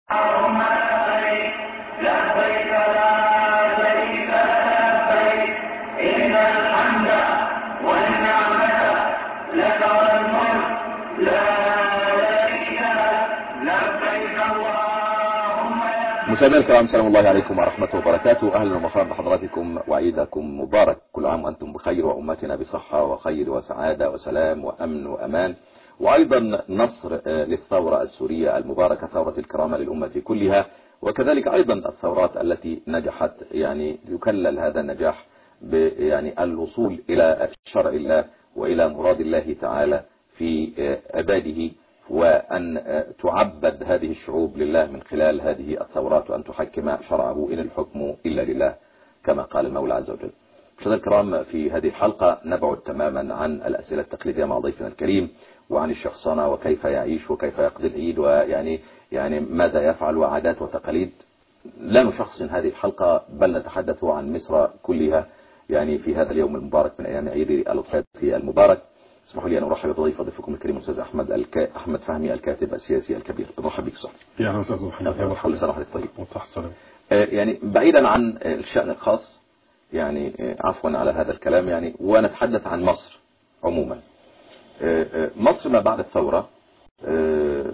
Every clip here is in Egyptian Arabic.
اللهم لبيك لبيك لا شريك لك لبيك إن الحمد والنعمة لك والملك لا شريك لك لبيك اللهم لبيك مشاهدينا الكرام سلام الله عليكم ورحمة وبركاته أهلا ومرحبا بحضراتكم وعيدكم مبارك كل عام وأنتم بخير وأمتنا بصحة وخير وسعادة وسلام وأمن وأمان وأيضا نصر آه، للثورة السورية المباركة ثورة الكرامة للأمة كلها وكذلك أيضا الثورات التي نجحت يعني يكلل هذا النجاح ب- يعني الوصول إلى شرع الله وإلى مراد الله تعالى في آه، عباده وأن آه، تعبد هذه الشعوب لله من خلال هذه الثورات وأن تحكم شرعه إن الحكم إلا لله كما قال المولى عز وجل مشاهدينا الكرام في هذه الحلقة نبعد تماما عن الأسئلة التقليدية مع ضيفنا الكريم وعن الشخصنة وكيف يعيش وكيف يقضي العيد ويعني يعني ماذا يفعل وعادات وتقاليد لا نشخصن هذه الحلقة بل نتحدث عن مصر كلها يعني في هذا اليوم المبارك من أيام عيد الأضحى المبارك اسمحوا لي أن أرحب بضيف ضيفكم الكريم الأستاذ أحمد الك... أحمد فهمي الكاتب السياسي الكبير مرحبا بك صاحبي يا اهلا وسهلا محمد يا كل مرحبا سنة وحضرتك طيب وصح السلام آه، يعني بعيدا عن آه، الشأن الخاص يعني آه، عفوا على هذا الكلام يعني ونتحدث عن مصر عموما آه، آه، مصر ما بعد الثورة آه،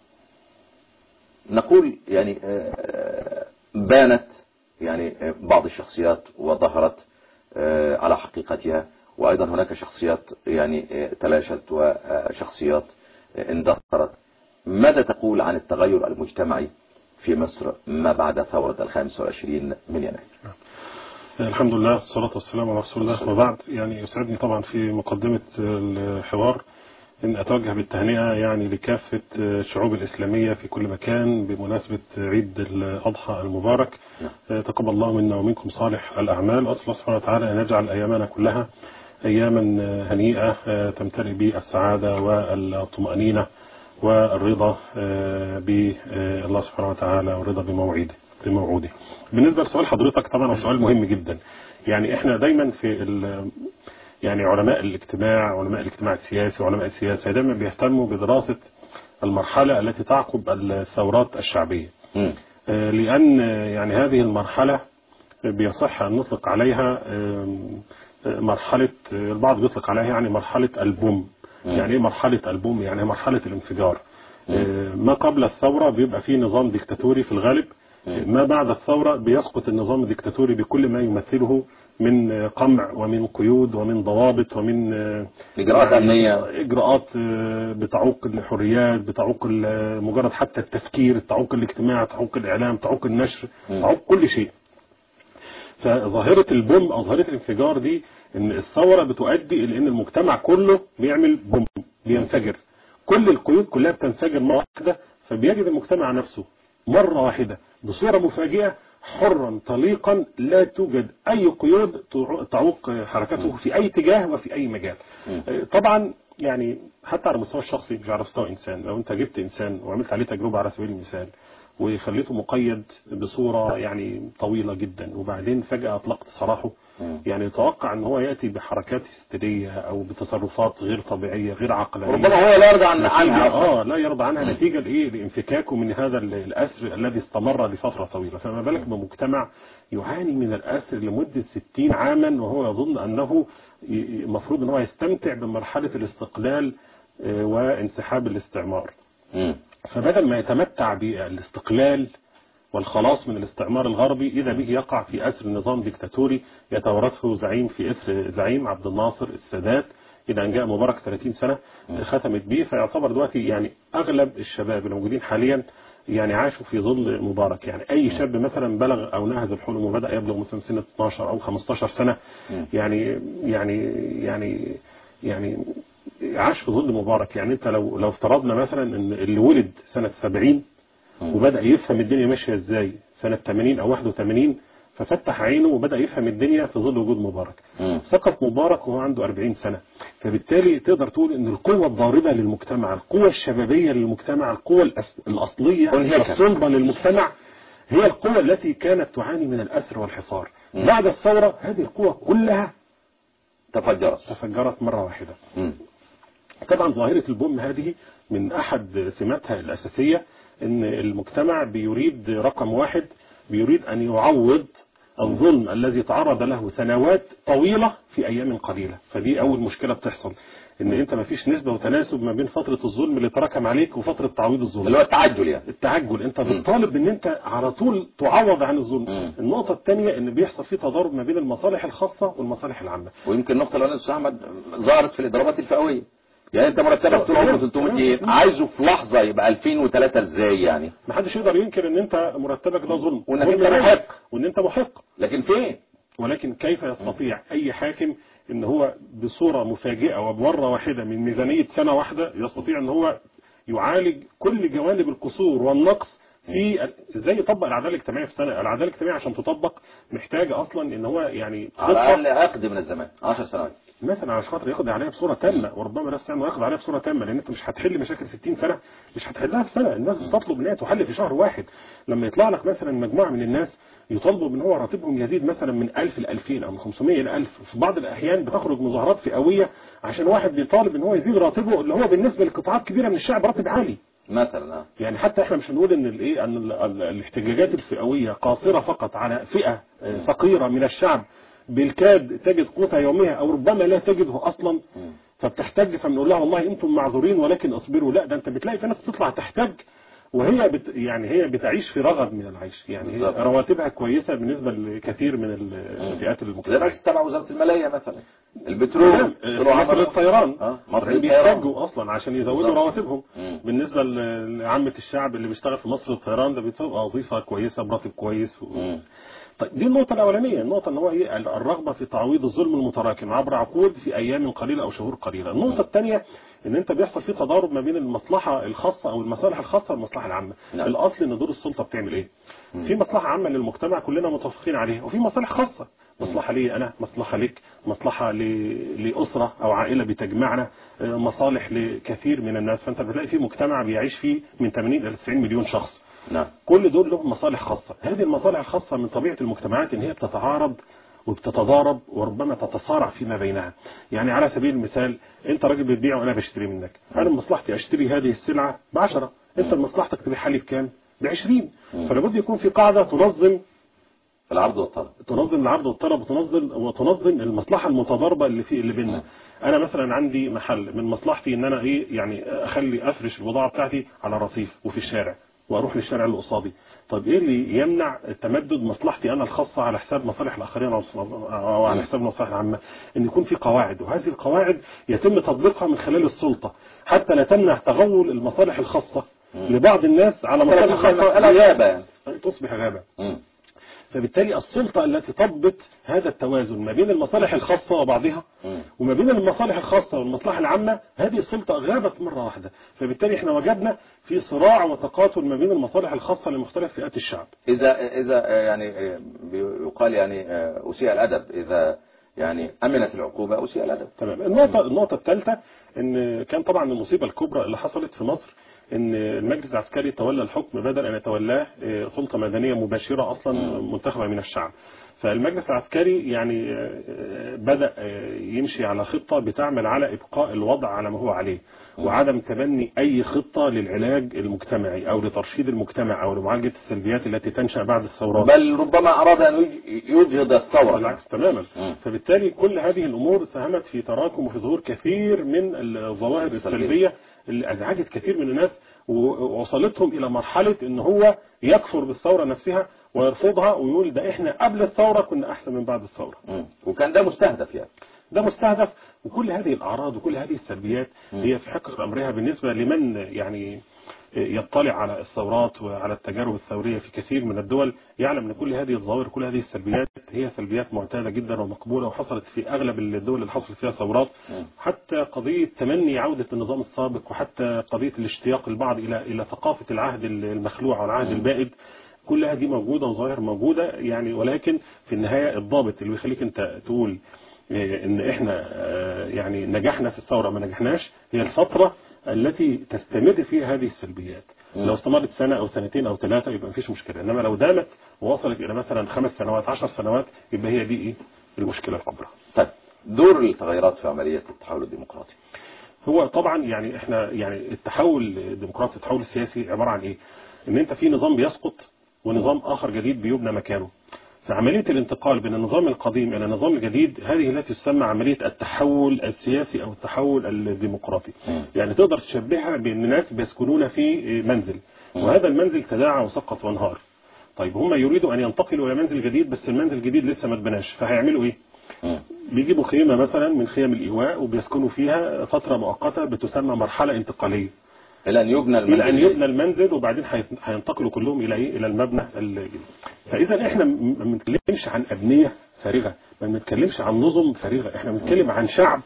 نقول يعني آه، بانت يعني آه، بعض الشخصيات وظهرت آه، على حقيقتها وأيضا هناك شخصيات يعني آه، تلاشت وشخصيات آه، اندثرت ماذا تقول عن التغير المجتمعي في مصر ما بعد ثورة الخامس والعشرين من يناير الحمد لله والصلاة والسلام على رسول الله وبعد يعني يسعدني طبعا في مقدمة الحوار ان اتوجه بالتهنئة يعني لكافة الشعوب الاسلامية في كل مكان بمناسبة عيد الاضحى المبارك تقبل الله منا ومنكم صالح الاعمال اسال الله سبحانه وتعالى ان يجعل ايامنا كلها اياما هنيئة تمتلئ بالسعادة والطمأنينة والرضا بالله سبحانه وتعالى والرضا بموعده بموعوده بالنسبة لسؤال حضرتك طبعا هو سؤال مهم جدا يعني احنا دايما في ال- يعني علماء الاجتماع علماء الاجتماع السياسي وعلماء السياسة دايما بيهتموا بدراسة المرحلة التي تعقب الثورات الشعبية مم. آه، لأن آه، يعني هذه المرحلة بيصح أن نطلق عليها آم، آه، مرحلة آه، البعض بيطلق عليها يعني مرحلة البوم يعني ايه مرحلة البوم يعني مرحلة الانفجار آه، ما قبل الثورة بيبقى فيه نظام ديكتاتوري في الغالب ما بعد الثورة بيسقط النظام الديكتاتوري بكل ما يمثله من آه، قمع ومن قيود ومن ضوابط ومن آه، إجراءات أمنية. اجراءات آه، بتعوق الحريات بتعوق ال- مجرد حتى التفكير تعوق الاجتماع تعوق الاعلام تعوق النشر تعوق كل شيء فظاهرة البوم او ظاهرة الانفجار دي ان الثورة بتؤدي الى ان المجتمع كله بيعمل بوم بينفجر كل القيود كلها بتنفجر مرة واحدة فبيجد المجتمع نفسه مرة واحدة بصورة مفاجئة حرا طليقا لا توجد اي قيود تعو- تعوق حركته في اي اتجاه وفي اي مجال طبعا يعني حتى على المستوى الشخصي مش على مستوى انسان لو انت جبت انسان وعملت عليه تجربة على سبيل المثال وخليته مقيد بصورة يعني طويلة جدا وبعدين فجأة أطلقت سراحه يعني يتوقع ان هو يأتي بحركات هستيرية او بتصرفات غير طبيعية غير عقلانية ربما هو لا يرضى عن نتيجة عنها أصلاً. اه لا يرضى عنها نتيجة لايه لانفكاكه من هذا ال- الاسر الذي استمر لفترة طويلة فما بالك بمجتمع يعاني من الاسر لمدة 60 عاما وهو يظن انه ي- ي- المفروض ان هو يستمتع بمرحلة الاستقلال آه، وانسحاب الاستعمار مم. فبدل ما يتمتع بالاستقلال والخلاص من الاستعمار الغربي إذا به يقع في أسر نظام ديكتاتوري يتورثه زعيم في إثر زعيم عبد الناصر السادات إلى أن جاء مبارك 30 سنة ختمت به فيعتبر دلوقتي يعني أغلب الشباب الموجودين حاليا يعني عاشوا في ظل مبارك يعني أي شاب مثلا بلغ أو نهز الحلم وبدأ يبلغ مثلا سنة 12 أو 15 سنة يعني يعني يعني يعني عاش في ظل مبارك يعني انت لو لو افترضنا مثلا ان اللي ولد سنة 70 وبدأ يفهم الدنيا ماشية ازاي سنة 80 او 81 ففتح عينه وبدأ يفهم الدنيا في ظل وجود مبارك مم. سقط مبارك وهو عنده 40 سنة فبالتالي تقدر تقول ان القوة الضاربة للمجتمع القوة الشبابية للمجتمع القوة الأس- الأصلية انهكت. الصلبة للمجتمع هي القوة التي كانت تعاني من الأسر والحصار بعد الثورة هذه القوة كلها تفجرت تفجرت مرة واحدة مم. طبعا ظاهرة البوم هذه من أحد سماتها الأساسية ان المجتمع بيريد رقم واحد بيريد ان يعوض الظلم الذي تعرض له سنوات طويلة في ايام قليلة فدي اول مشكلة بتحصل ان انت ما فيش نسبة وتناسب ما بين فترة الظلم اللي تراكم عليك وفترة تعويض الظلم اللي هو التعجل يعني التعجل انت بتطالب ان انت على طول تعوض عن الظلم مم. النقطة الثانية ان بيحصل في تضارب ما بين المصالح الخاصة والمصالح العامة ويمكن النقطة الأولانية أستاذ أحمد ظهرت في الإضرابات الفئوية يعني أنت مرتبك طول عمره تمام. 300 جنيه عايزه في لحظة يبقى 2003 إزاي يعني ما حدش يقدر ينكر ان انت مرتبك ده ظلم وإنك ظلم أنت لازم. محق. وان انت محق لكن فين؟ ولكن كيف يستطيع اي حاكم ان هو بصورة مفاجئة وبمرة واحدة من ميزانية سنة واحدة يستطيع ان هو يعالج كل جوانب القصور والنقص في ازاي يطبق العداله الاجتماعيه في سنه العداله الاجتماعيه عشان تطبق محتاجه اصلا ان هو يعني على خطة الأقل عقد من الزمان 10 سنوات مثلا عشان خاطر يقضي عليها بصوره تامه وربما بس انه يقضي عليها بصوره تامه لان انت مش هتحل مشاكل 60 سنه مش هتحلها في سنه الناس بتطلب ان هي تحل في شهر واحد لما يطلع لك مثلا مجموعه من الناس يطالبوا ان هو راتبهم يزيد مثلا من 1000 ل 2000 او من 500 ل 1000 في بعض الاحيان بتخرج مظاهرات فئويه عشان واحد بيطالب ان هو يزيد راتبه اللي هو بالنسبه لقطاعات كبيره من الشعب راتب عالي مثلا آه. يعني حتى احنا مش هنقول ان الايه ان ال- ال- الاحتجاجات الفئويه قاصره فقط على فئه آه، فقيره من الشعب بالكاد تجد قوتها يومها او ربما لا تجده اصلا فبتحتج فبنقول لها والله انتم معذورين ولكن اصبروا لا ده انت بتلاقي في ناس تطلع تحتج وهي بت يعني هي بتعيش في رغد من العيش يعني هي بالظبط. رواتبها كويسه بالنسبه لكثير من الفئات زي المجتمع الرئيس تبع وزارة المالية مثلا البترول تمام. طلعوا مصر عملوا- الطيران آه، مصر اللي الطيران. بيحتاجوا اصلا عشان يزودوا بالظبط. رواتبهم مم. بالنسبه ل- لعامه الشعب اللي بيشتغل في مصر الطيران ده بتبقى وظيفه كويسه براتب كويس و... مم. طيب دي النقطه الاولانيه النقطه ان هو ايه ال- الرغبه في تعويض الظلم المتراكم عبر عقود في ايام قليله او شهور قليله النقطه الثانيه ان انت بيحصل في تضارب ما بين المصلحه الخاصه او المصالح الخاصه والمصلحه العامه نعم. الاصل ان دور السلطه بتعمل ايه في مصلحه عامه للمجتمع كلنا متفقين عليها وفي مصالح خاصه مصلحه لي انا مصلحه لك مصلحه ل- لاسره او عائله بتجمعنا آه، مصالح لكثير من الناس فانت بتلاقي في مجتمع بيعيش فيه من 80 الى 90 مليون شخص نعم كل دول لهم مصالح خاصة هذه المصالح الخاصة من طبيعة المجتمعات ان هي بتتعارض وبتتضارب وربما تتصارع فيما بينها يعني على سبيل المثال انت راجل بتبيع وانا بشتري منك انا من مصلحتي اشتري هذه السلعة بعشرة انت من مصلحتك تبيعها لي بكام بعشرين فلابد يكون في قاعدة تنظم العرض والطلب تنظم العرض والطلب وتنظم وتنظم المصلحه المتضاربه اللي في اللي بيننا انا مثلا عندي محل من مصلحتي ان انا ايه يعني اخلي افرش البضاعه بتاعتي على رصيف وفي الشارع واروح للشارع اللي قصادي طب ايه اللي يمنع تمدد مصلحتي انا الخاصه على حساب مصالح الاخرين او أو على حساب المصالح العامه ان يكون في قواعد وهذه القواعد يتم تطبيقها من خلال السلطه حتى لا تمنع تغول المصالح الخاصه لبعض الناس على مصالح مسألة خاصه غابة يعني تصبح غابه مم. فبالتالي السلطة التي تضبط هذا التوازن ما بين المصالح الخاصة وبعضها مم. وما بين المصالح الخاصة والمصلحة العامة هذه السلطة غابت مرة واحدة فبالتالي احنا وجدنا في صراع وتقاتل ما بين المصالح الخاصة لمختلف فئات الشعب إذا إذا آه، يعني آه، يقال يعني آه، أسيء الأدب إذا يعني أمنت العقوبة أسيء الأدب تمام النقطة النقطة الثالثة ان كان طبعا المصيبة الكبرى اللي حصلت في مصر ان المجلس العسكري تولى الحكم بدل ان يتولاه آه، سلطة مدنية مباشرة اصلا منتخبة من الشعب فالمجلس العسكري يعني آه، بدأ آه، يمشي على خطة بتعمل على إبقاء الوضع على ما هو عليه وعدم تبني أي خطة للعلاج المجتمعي أو لترشيد المجتمع أو لمعالجة السلبيات التي تنشأ بعد الثورات بل ربما أراد أن يج- يجهض الثورة بالعكس تماما مم. فبالتالي كل هذه الامور ساهمت في تراكم وفي ظهور كثير من الظواهر السلبية. السلبيه اللي ازعجت كثير من الناس ووصلتهم الى مرحله ان هو يكفر بالثوره نفسها ويرفضها ويقول ده احنا قبل الثوره كنا احسن من بعد الثوره مم. وكان ده مستهدف يعني ده مستهدف وكل هذه الاعراض وكل هذه السلبيات هي في حقيقه امرها بالنسبه لمن يعني يطلع على الثورات وعلى التجارب الثوريه في كثير من الدول يعلم ان كل هذه الظواهر كل هذه السلبيات هي سلبيات معتاده جدا ومقبوله وحصلت في اغلب الدول اللي حصلت فيها ثورات حتى قضيه تمني عوده النظام السابق وحتى قضيه الاشتياق البعض الى الى ثقافه العهد المخلوع والعهد البائد كل هذه موجوده وظاهر موجوده يعني ولكن في النهايه الضابط اللي بيخليك انت تقول ان احنا آه، يعني نجحنا في الثوره ما نجحناش هي الفتره التي تستمر فيها هذه السلبيات لو استمرت سنه او سنتين او ثلاثه يبقى مفيش مشكله انما لو دامت ووصلت الى مثلا خمس سنوات عشر سنوات يبقى هي دي ايه المشكله الكبرى طيب دور التغيرات في عملية التحول الديمقراطي هو طبعا يعني احنا يعني التحول الديمقراطي التحول السياسي عباره عن ايه ان انت في نظام بيسقط ونظام اخر جديد بيبنى مكانه فعملية الانتقال بين النظام القديم إلى النظام الجديد هذه التي تسمى عملية التحول السياسي أو التحول الديمقراطي مم. يعني تقدر تشبهها بأن ناس بيسكنون في منزل وهذا المنزل تداعى وسقط وانهار طيب هم يريدوا أن ينتقلوا إلى منزل جديد بس المنزل الجديد لسه ما اتبناش فهيعملوا إيه؟ مم. بيجيبوا خيمة مثلا من خيم الإيواء وبيسكنوا فيها فترة مؤقتة بتسمى مرحلة انتقالية إلى أن يبنى الى ان المنزل يبنى المنزل وبعدين هيت- هينتقلوا كلهم الى ايه الى المبنى الجديد فاذا احنا م- ما بنتكلمش عن ابنيه فارغه ما بنتكلمش عن نظم فارغه احنا بنتكلم عن شعب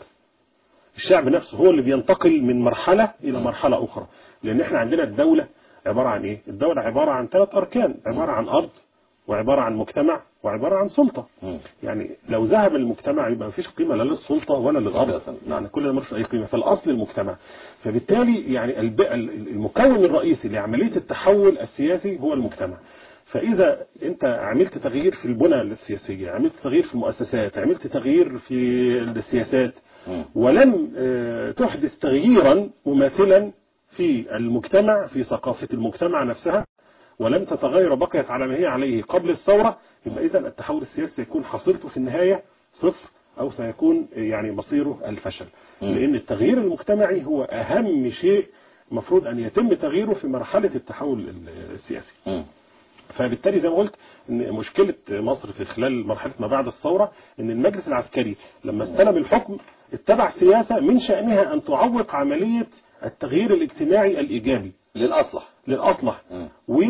الشعب نفسه هو اللي بينتقل من مرحله الى مرحله اخرى لان احنا عندنا الدوله عباره عن ايه الدوله عباره عن ثلاث اركان عباره عن ارض وعباره عن مجتمع وعباره عن سلطه مم. يعني لو ذهب المجتمع يبقى مفيش قيمة لا للسلطة ولا للأرض أبداً. يعني كل ده ملوش أي قيمة فالأصل المجتمع فبالتالي يعني الب- ال- المكون الرئيسي لعملية التحول السياسي هو المجتمع فإذا أنت عملت تغيير في البنى السياسية عملت تغيير في المؤسسات عملت تغيير في السياسات مم. ولم آه، تحدث تغييرا مماثلا في المجتمع في ثقافة المجتمع نفسها ولم تتغير بقيت على ما هي عليه قبل الثورة يبقى إذا التحول السياسي سيكون حصيلته في النهاية صفر أو سيكون يعني مصيره الفشل مم. لأن التغيير المجتمعي هو أهم شيء مفروض أن يتم تغييره في مرحلة التحول السياسي مم. فبالتالي زي ما قلت ان مشكله مصر في خلال مرحله ما بعد الثوره ان المجلس العسكري لما استلم الحكم اتبع سياسه من شانها ان تعوق عمليه التغيير الاجتماعي الايجابي للأصلح للاصلح مم.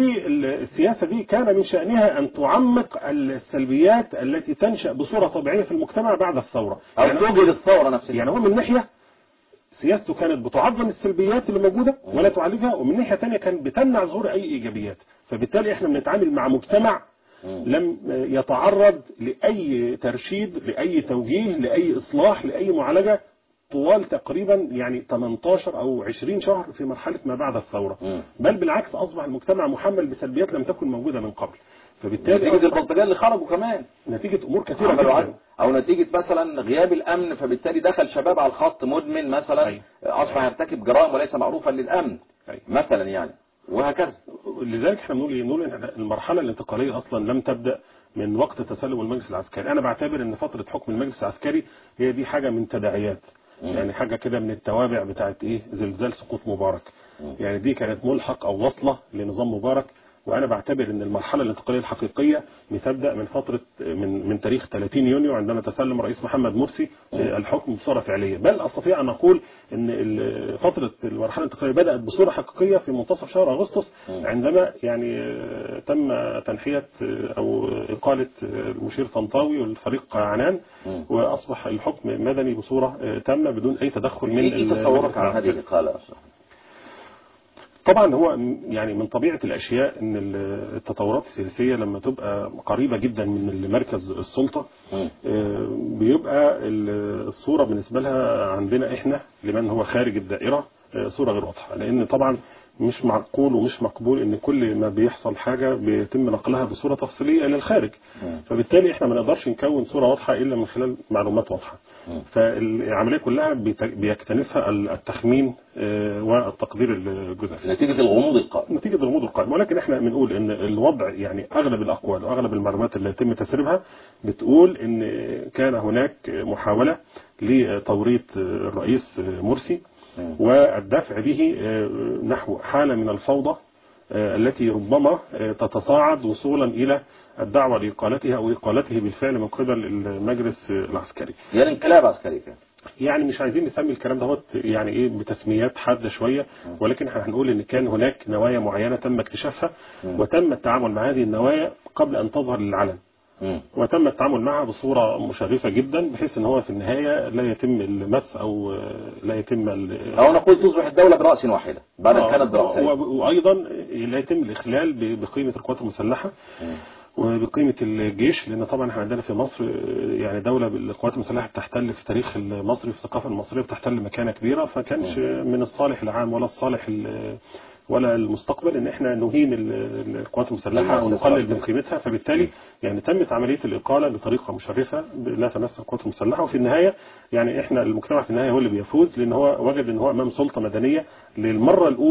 والسياسه دي كان من شانها ان تعمق السلبيات التي تنشا بصوره طبيعيه في المجتمع بعد الثوره أو يعني توجد الثورة نفسها يعني هو من ناحيه سياسته كانت بتعظم السلبيات اللي موجوده ولا تعالجها ومن ناحيه ثانيه كانت بتمنع ظهور اي ايجابيات فبالتالي احنا بنتعامل مع مجتمع مم. لم يتعرض لاي ترشيد لاي توجيه لاي اصلاح لاي معالجه طوال تقريبا يعني 18 او 20 شهر في مرحله ما بعد الثوره مم. بل بالعكس اصبح المجتمع محمل بسلبيات لم تكن موجوده من قبل فبالتالي نتيجة أصبح البلطجية اللي خرجوا كمان نتيجه امور كثيره عملوا جدا عدل. او نتيجة مثلا غياب الامن فبالتالي دخل شباب على الخط مدمن مثلا أيوة. اصبح يرتكب جرائم وليس معروفا للامن أيوة. مثلا يعني وهكذا لذلك احنا بنقول ايه؟ بنقول ان المرحله الانتقاليه اصلا لم تبدا من وقت تسلم المجلس العسكري انا بعتبر ان فتره حكم المجلس العسكري هي دي حاجه من تداعيات يعني حاجه كده من التوابع بتاعت ايه زلزال سقوط مبارك يعني دي كانت ملحق او وصله لنظام مبارك وانا بعتبر ان المرحله الانتقاليه الحقيقيه بتبدا من فتره من من تاريخ 30 يونيو عندما تسلم رئيس محمد مرسي الحكم بصوره فعليه بل استطيع ان اقول ان ال- فتره المرحله الانتقاليه بدات بصوره حقيقيه في منتصف شهر اغسطس عندما يعني آه، تم تنحيه آه، او اقاله آه، المشير طنطاوي والفريق عنان واصبح الحكم مدني بصوره آه، تامه بدون اي تدخل من ايه إيه المجلس تصورك عن هذه العسكري. الاقالة يا أستاذ؟ طبعا هو م- يعني من طبيعة الأشياء أن ال- التطورات السياسية لما تبقى قريبة جدا من مركز السلطة مم. آه، بيبقى ال- الصورة بالنسبة لها عندنا إحنا لمن هو خارج الدائرة آه، صورة غير واضحة لأن طبعا مش معقول ومش مقبول ان كل ما بيحصل حاجة بيتم نقلها بصورة تفصيلية الى الخارج مم. فبالتالي احنا ما نقدرش نكون صورة واضحة الا من خلال معلومات واضحة مم. فالعملية كلها بيت- بيكتنفها التخمين آه، والتقدير الجزافي نتيجة الغموض القائم نتيجة الغموض القائم ولكن احنا بنقول ان الوضع يعني اغلب الاقوال واغلب المعلومات اللي يتم تسريبها بتقول ان كان هناك محاولة لتوريط الرئيس مرسي مم. والدفع به نحو حالة من الفوضى التي ربما تتصاعد وصولا الى الدعوة لإقالتها أو إقالته بالفعل من قبل المجلس العسكري يعني انقلاب عسكري كان يعني مش عايزين نسمي الكلام ده يعني ايه بتسميات حاده شويه ولكن احنا هنقول ان كان هناك نوايا معينه تم اكتشافها وتم التعامل مع هذه النوايا قبل ان تظهر للعلن مم. وتم التعامل معها بصوره مشرفه جدا بحيث ان هو في النهايه لا يتم المس او لا يتم ال- او نقول تصبح الدولة برأس واحدة بعد ان كانت برأسين و- وايضا لا يتم الاخلال ب- بقيمه القوات المسلحه مم. وبقيمة الجيش لأن طبعا احنا عندنا في مصر آه، يعني دولة بالقوات المسلحة بتحتل في تاريخ المصري في الثقافة المصرية بتحتل مكانة كبيرة فكانش من الصالح العام ولا الصالح ال- ولا المستقبل ان احنا نهين ال- القوات المسلحة او المؤسسة نقلل العسكرية. من قيمتها فبالتالي يعني تمت عملية الإقالة بطريقة مشرفة لا تمس القوات المسلحة وفي النهاية يعني احنا المجتمع في النهاية هو اللي بيفوز لأن هو وجد ان هو أمام سلطة مدنية للمرة الأولى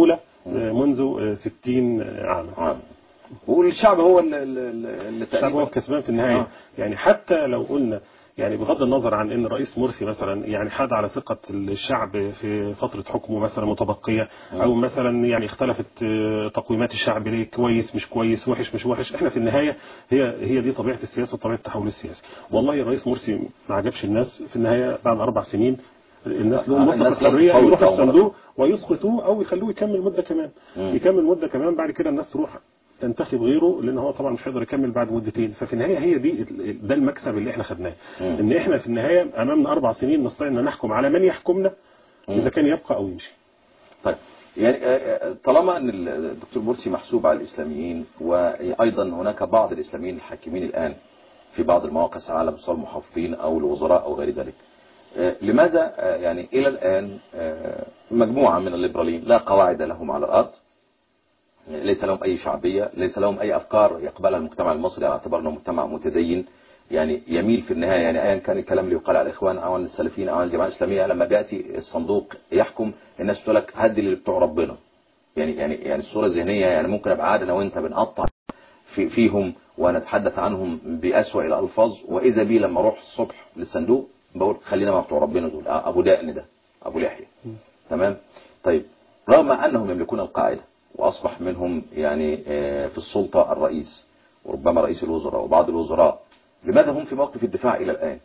آه، منذ آه، 60 عاما آه. والشعب هو اللي, اللي اللي الشعب هو تقريبا الكسبان في النهاية آه. يعني حتى لو قلنا يعني بغض النظر عن ان الرئيس مرسي مثلا يعني حاد على ثقة الشعب في فترة حكمه مثلا متبقية او مثلا يعني اختلفت آه، تقويمات الشعب ليه كويس مش كويس وحش مش وحش احنا في النهاية هي هي دي طبيعة السياسة وطبيعة التحول السياسي والله الرئيس مرسي ما عجبش الناس في النهاية بعد اربع سنين الناس لهم الناس مطلق لم الحرية تفوت يروحوا أول مرة. الصندوق ويسقطوه او يخلوه يكمل مدة كمان مم. يكمل مدة كمان بعد كده الناس تروح تنتخب غيره لان هو طبعا مش هيقدر يكمل بعد مدتين ففي النهايه هي دي ال- ده المكسب اللي احنا خدناه مم. ان احنا في النهايه امامنا اربع سنين نستطيع ان نحكم على من يحكمنا اذا كان يبقى او يمشي طيب يعني آه، آه، طالما ان الدكتور مرسي محسوب على الاسلاميين وايضا هناك بعض الاسلاميين الحاكمين الان في بعض المواقع سواء على مستوى المحافظين او الوزراء او غير ذلك آه، لماذا آه، يعني الى الان آه، مجموعه من الليبراليين لا قواعد لهم على الارض ليس لهم أي شعبية ليس لهم أي أفكار يقبلها المجتمع المصري على اعتبار أنه مجتمع متدين يعني يميل في النهاية يعني أيا كان الكلام اللي يقال على الإخوان أو عن السلفيين أو عن الجماعة الإسلامية لما بيأتي الصندوق يحكم الناس تقول لك هدي اللي بتوع ربنا يعني يعني يعني الصورة الذهنية يعني ممكن أبقى قاعد أنا وأنت بنقطع في فيهم ونتحدث عنهم بأسوأ الألفاظ وإذا بي لما أروح الصبح للصندوق بقول خلينا مع بتوع ربنا دول آه، أبو دقن ده أبو لحية تمام طيب رغم أنهم يملكون القاعدة وأصبح منهم يعني آه، في السلطة الرئيس وربما رئيس الوزراء وبعض الوزراء لماذا هم في موقف الدفاع إلى الآن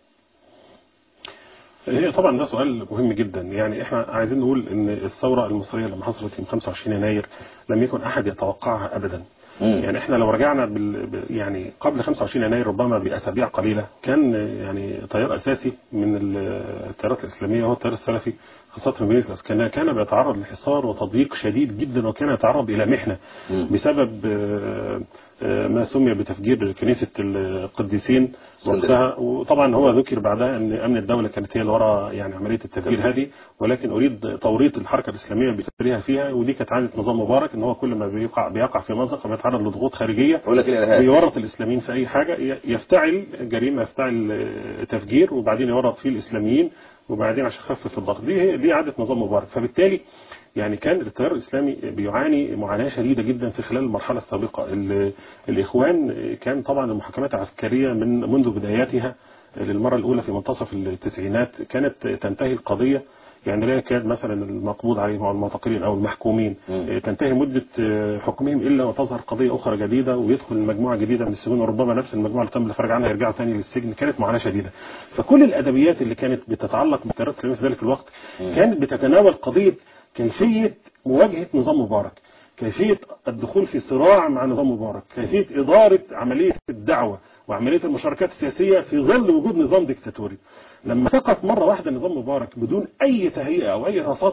هي طبعا ده سؤال مهم جدا يعني احنا عايزين نقول ان الثوره المصريه لما حصلت يوم 25 يناير لم يكن احد يتوقعها ابدا مم. يعني احنا لو رجعنا بال... ب- يعني قبل 25 يناير ربما باسابيع قليله كان يعني تيار اساسي من التيارات الاسلاميه هو التيار السلفي خاصه في مدينه الاسكندريه كان بيتعرض لحصار وتضييق شديد جدا وكان يتعرض الى محنه مم. بسبب آه، آه، ما سمي بتفجير كنيسه القديسين اسكندرية. وقتها وطبعا هو ذكر بعدها ان امن الدوله كانت هي اللي ورا يعني عمليه التفجير هذه ولكن اريد توريط الحركه الاسلاميه بتفجيرها فيها ودي كانت عاده نظام مبارك ان هو كل ما بيقع بيقع في مزق بيتعرض لضغوط خارجيه يقول لك الإرهاب بيورط الاسلاميين في اي حاجه ي- يفتعل جريمه يفتعل آه، تفجير وبعدين يورط فيه الاسلاميين وبعدين عشان يخفف الضغط دي هي دي عاده نظام مبارك فبالتالي يعني كان التيار الاسلامي بيعاني معاناه شديده جدا في خلال المرحله السابقه ال- الاخوان كان طبعا المحاكمات العسكريه من منذ بداياتها للمره الاولى في منتصف التسعينات كانت تنتهي القضيه يعني لا يكاد مثلا المقبوض عليهم او المعتقلين او المحكومين مم. تنتهي مده حكمهم الا وتظهر قضيه اخرى جديده ويدخل مجموعه جديده من السجون وربما نفس المجموعه اللي تم الافراج عنها يرجعوا ثاني للسجن كانت معاناه شديده فكل الادبيات اللي كانت بتتعلق بالتيارات الاسلاميه في ذلك الوقت كانت بتتناول قضيه كيفيه مواجهه نظام مبارك كيفية الدخول في صراع مع نظام مبارك كيفية إدارة عملية الدعوة وعملية المشاركات السياسية في ظل وجود نظام ديكتاتوري لما سقط مرة واحدة نظام مبارك بدون أي تهيئة أو أي رصاد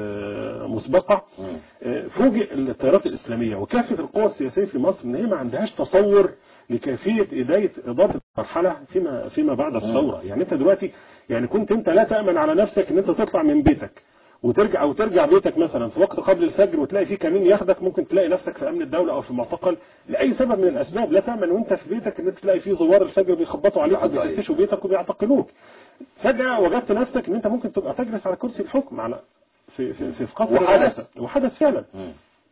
آه، مسبقة مم. آه، فوجئ التيارات الإسلامية وكافة القوى السياسية في مصر إن هي ما عندهاش تصور لكيفية إدارة إدارة المرحلة فيما فيما بعد الثورة يعني أنت دلوقتي يعني كنت أنت لا تأمن على نفسك إن أنت تطلع من بيتك وترجع او ترجع بيتك مثلا في وقت قبل الفجر وتلاقي في كمين ياخدك ممكن تلاقي نفسك في امن الدوله او في معتقل لاي سبب من الاسباب لا تامن وانت في بيتك ان انت تلاقي في زوار الفجر بيخبطوا عليك بيعدوا عليك. وبيفتشوا بيتك وبيعتقلوك فجاه وجدت نفسك ان انت ممكن تبقى تجلس على كرسي الحكم على في في في, في قصر وحدث. الرئاسه وحدث فعلا مم.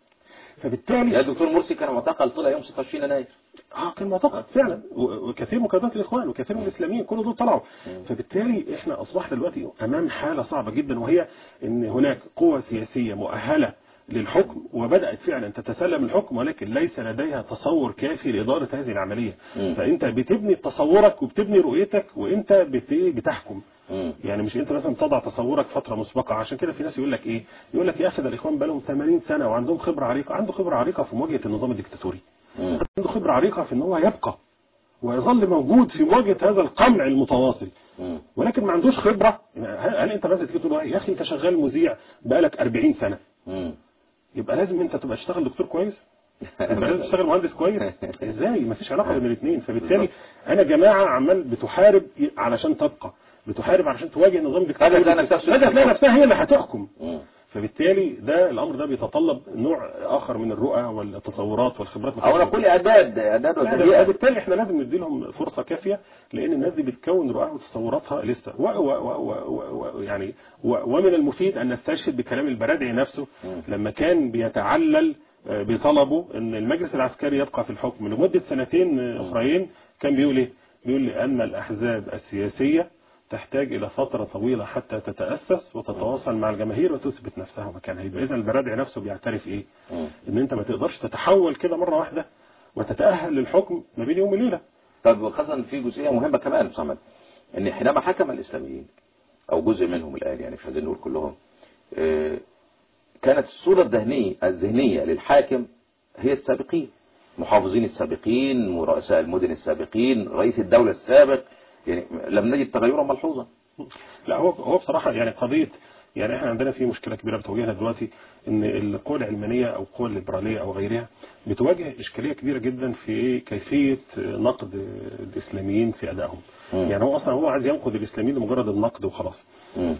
فبالتالي يا دكتور مرسي كان معتقل طلع يوم 26 يناير اه كان معتقد فعلا و- وكثير من قيادات الاخوان وكثير من الاسلاميين كل دول طلعوا فبالتالي احنا اصبحنا دلوقتي امام حاله صعبه جدا وهي ان هناك قوى سياسيه مؤهله للحكم وبدات فعلا تتسلم الحكم ولكن ليس لديها تصور كافي لاداره هذه العمليه مم. فانت بتبني تصورك وبتبني رؤيتك وانت بت- بتحكم مم. يعني مش انت مثلا تضع تصورك فتره مسبقه عشان كده في ناس يقول لك ايه يقول لك يا اخي ده الاخوان بقالهم 80 سنه وعندهم خبره عريقه عنده خبره عريقه في مواجهه النظام الدكتاتوري مم. عنده خبرة عريقة في ان هو يبقى ويظل موجود في مواجهة هذا القمع المتواصل مم. ولكن ما عندوش خبرة هل, هل انت مثلا تيجي تقول له يا اخي انت شغال مذيع بقالك 40 سنة مم. يبقى لازم انت تبقى تشتغل دكتور كويس يبقى لازم تشتغل مهندس كويس ازاي ما فيش علاقة بين الاثنين فبالتالي انا جماعة عمال بتحارب علشان تبقى بتحارب علشان تواجه نظام دكتاتوري هتلاقي نفسها في فجأة تلاقي الحكم. نفسها هي اللي هتحكم مم. فبالتالي ده الامر ده بيتطلب نوع اخر من الرؤى والتصورات والخبرات او نقول اعداد اعداد لا، وتهيئة فبالتالي احنا لازم ندي لهم فرصه كافيه لان الناس دي بتكون رؤاها وتصوراتها لسه و و و و و و يعني و ومن المفيد ان نستشهد بكلام البرادعي نفسه لما كان بيتعلل آه، بطلبه ان المجلس العسكري يبقى في الحكم لمده سنتين آه، اخرين كان بيقول ايه؟ بيقول لان الاحزاب السياسيه تحتاج الى فتره طويله حتى تتاسس وتتواصل مع الجماهير وتثبت نفسها مكانها يبقى اذا البرادعي نفسه بيعترف ايه؟ مم. ان انت ما تقدرش تتحول كده مره واحده وتتاهل للحكم ما بين يوم وليله طب خاصة في جزئية مهمة كمان يا أستاذ محمد ان حينما حكم الاسلاميين او جزء منهم الان يعني مش عايزين نقول كلهم آه، كانت الصورة الذهنية الذهنية للحاكم هي السابقين محافظين السابقين ورؤساء المدن السابقين رئيس الدولة السابق يعني لم نجد تغيرا ملحوظا لا هو هو بصراحه يعني قضيه يعني احنا عندنا في مشكله كبيره بتواجهنا دلوقتي ان القوى العلمانيه او القوى الليبراليه او غيرها بتواجه اشكاليه كبيره جدا في كيفيه نقد الاسلاميين في ادائهم مم. يعني هو اصلا هو عايز ينقد الاسلاميين لمجرد النقد وخلاص مم.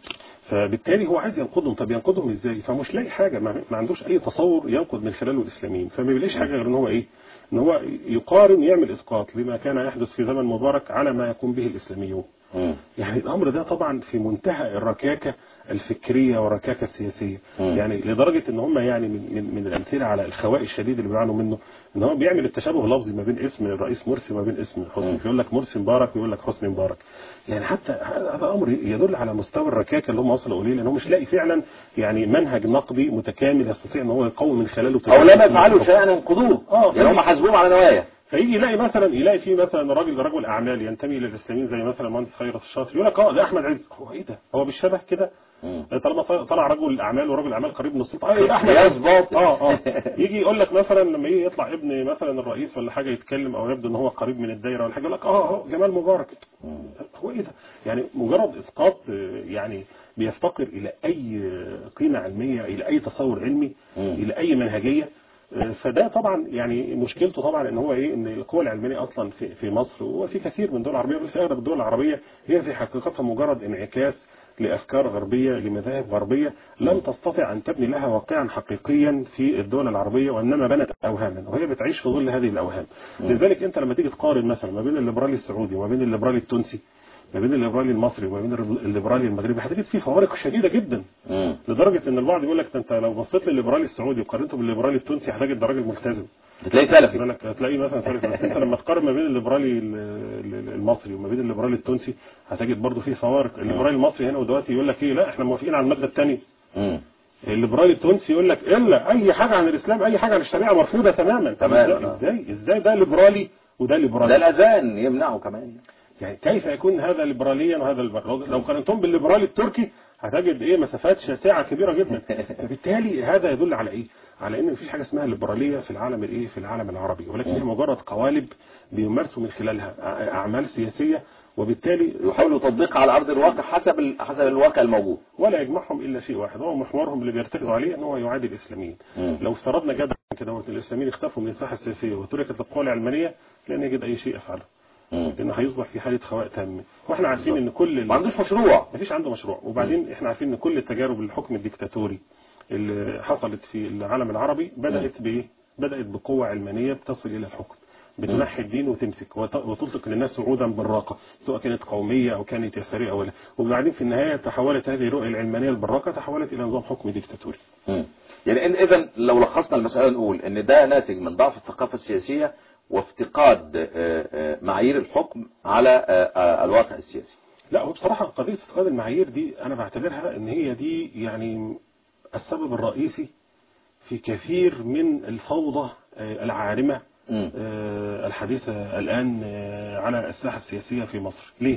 فبالتالي هو عايز ينقدهم طب ينقدهم ازاي فمش لاقي حاجه ما ما عندوش اي تصور ينقد من خلاله الاسلاميين فما بيلاقيش حاجه غير ان هو ايه ان هو يقارن يعمل اسقاط لما كان يحدث في زمن مبارك على ما يقوم به الاسلاميون مم. يعني الامر ده طبعا في منتهى الركاكه الفكريه والركاكه السياسيه مم. يعني لدرجه ان هم يعني من, من, من الامثله على الخواء الشديد اللي بيعانوا منه ان هو بيعمل التشابه اللفظي ما بين اسم الرئيس مرسي وما بين اسم حسني مم. يقول لك مرسي مبارك ويقول لك حسني مبارك يعني حتى هذا امر يدل على مستوى الركاكه اللي هم وصلوا اليه لان هو مش لاقي فعلا يعني منهج نقدي متكامل يستطيع ان هو يقوم من خلاله او لم يفعلوا شيئا ينقضوه آه، يعني هم حاسبوهم على نوايا فيجي يلاقي مثلا يلاقي في مثلا راجل رجل اعمال ينتمي للاسلاميين زي مثلا مهندس خيرت الشاطر يقول لك اه ده احمد عز هو ايه ده هو بالشبه كده مم. طالما طلع رجل اعمال ورجل اعمال قريب من السلطه اه يبقى احمد عز يظبط اه اه يجي يقول لك مثلا لما يجي يطلع ابن مثلا الرئيس ولا حاجه يتكلم او يبدو ان هو قريب من الدايره ولا حاجه يقول لك اه اه جمال مبارك مم. هو ايه ده يعني مجرد اسقاط آه، يعني بيفتقر الى اي قيمه علميه الى اي تصور علمي مم. الى اي منهجيه آه، فده طبعا يعني مشكلته طبعا ان هو ايه ان القوى العلمانيه اصلا في في مصر وفي كثير من الدول العربيه بل في اغلب الدول العربيه هي في حقيقتها مجرد انعكاس لافكار غربيه لمذاهب غربيه لم تستطع ان تبني لها واقعا حقيقيا في الدول العربيه وانما بنت اوهاما وهي بتعيش في ظل هذه الاوهام لذلك انت لما تيجي تقارن مثلا ما بين الليبرالي السعودي وما بين الليبرالي التونسي ما بين الليبرالي المصري وما بين الليبرالي المغربي هتجد فيه فوارق شديده جدا مم. لدرجه ان البعض يقول لك ده انت لو بصيت للليبرالي السعودي وقارنته بالليبرالي التونسي هتجد ده راجل ملتزم بتلاقي سلفي يقول لك هتلاقي مثلا سالك بس انت لما تقارن ما بين الليبرالي ال- ال- المصري وما بين الليبرالي التونسي هتجد برضه فيه فوارق الليبرالي المصري هنا ودلوقتي يقول لك ايه لا احنا موافقين على الماده الثانيه مم. الليبرالي التونسي يقول لك الا اي حاجه عن الاسلام اي حاجه عن الشريعه مرفوضه تماما طب تماما. ازاي ازاي ازاي ده ليبرالي وده ده ليبرالي الاذان يمنعه كمان يعني كيف يكون هذا ليبراليا وهذا ليبرالي لو- لو قارنتم بالليبرالي التركي هتجد ايه مسافات شاسعه كبيره جدا فبالتالي هذا يدل على ايه على ان مفيش حاجه اسمها ليبراليه في العالم الايه في العالم العربي ولكن هي مجرد قوالب بيمارسوا من خلالها أع- اعمال سياسيه وبالتالي يحاولوا تطبيقها على ارض الواقع حسب ال- حسب الواقع الموجود ولا يجمعهم الا شيء واحد هو محورهم اللي بيرتكزوا عليه ان هو يعادي الاسلاميين مم. لو افترضنا جدلا كده وان الاسلاميين اختفوا من الساحه السياسيه وتركت القوى العلمانيه لن يجد اي شيء يفعله مم. لان هيصبح في حاله خواء تام واحنا عارفين ان كل ال- ما عندوش مشروع مفيش عنده مشروع وبعدين احنا عارفين ان كل التجارب الحكم الديكتاتوري اللي حصلت في العالم العربي بدات بايه بدات بقوه علمانيه بتصل الى الحكم بتنحي الدين وتمسك وت- وتطلق للناس صعودا بالراقه سواء كانت قوميه او كانت يساريه او لا وبعدين في النهايه تحولت هذه الرؤيه العلمانيه البراقه تحولت الى نظام حكم ديكتاتوري مم. يعني إن اذا لو لخصنا المسألة نقول ان ده ناتج من ضعف الثقافة السياسية وافتقاد آه، آه، معايير الحكم على آه، آه، الواقع السياسي لا هو بصراحة قضية استقرار المعايير دي أنا بعتبرها إن هي دي يعني السبب الرئيسي في كثير من الفوضى آه، العارمة مم. آه، الحديثة الآن آه، على الساحة السياسية في مصر ليه؟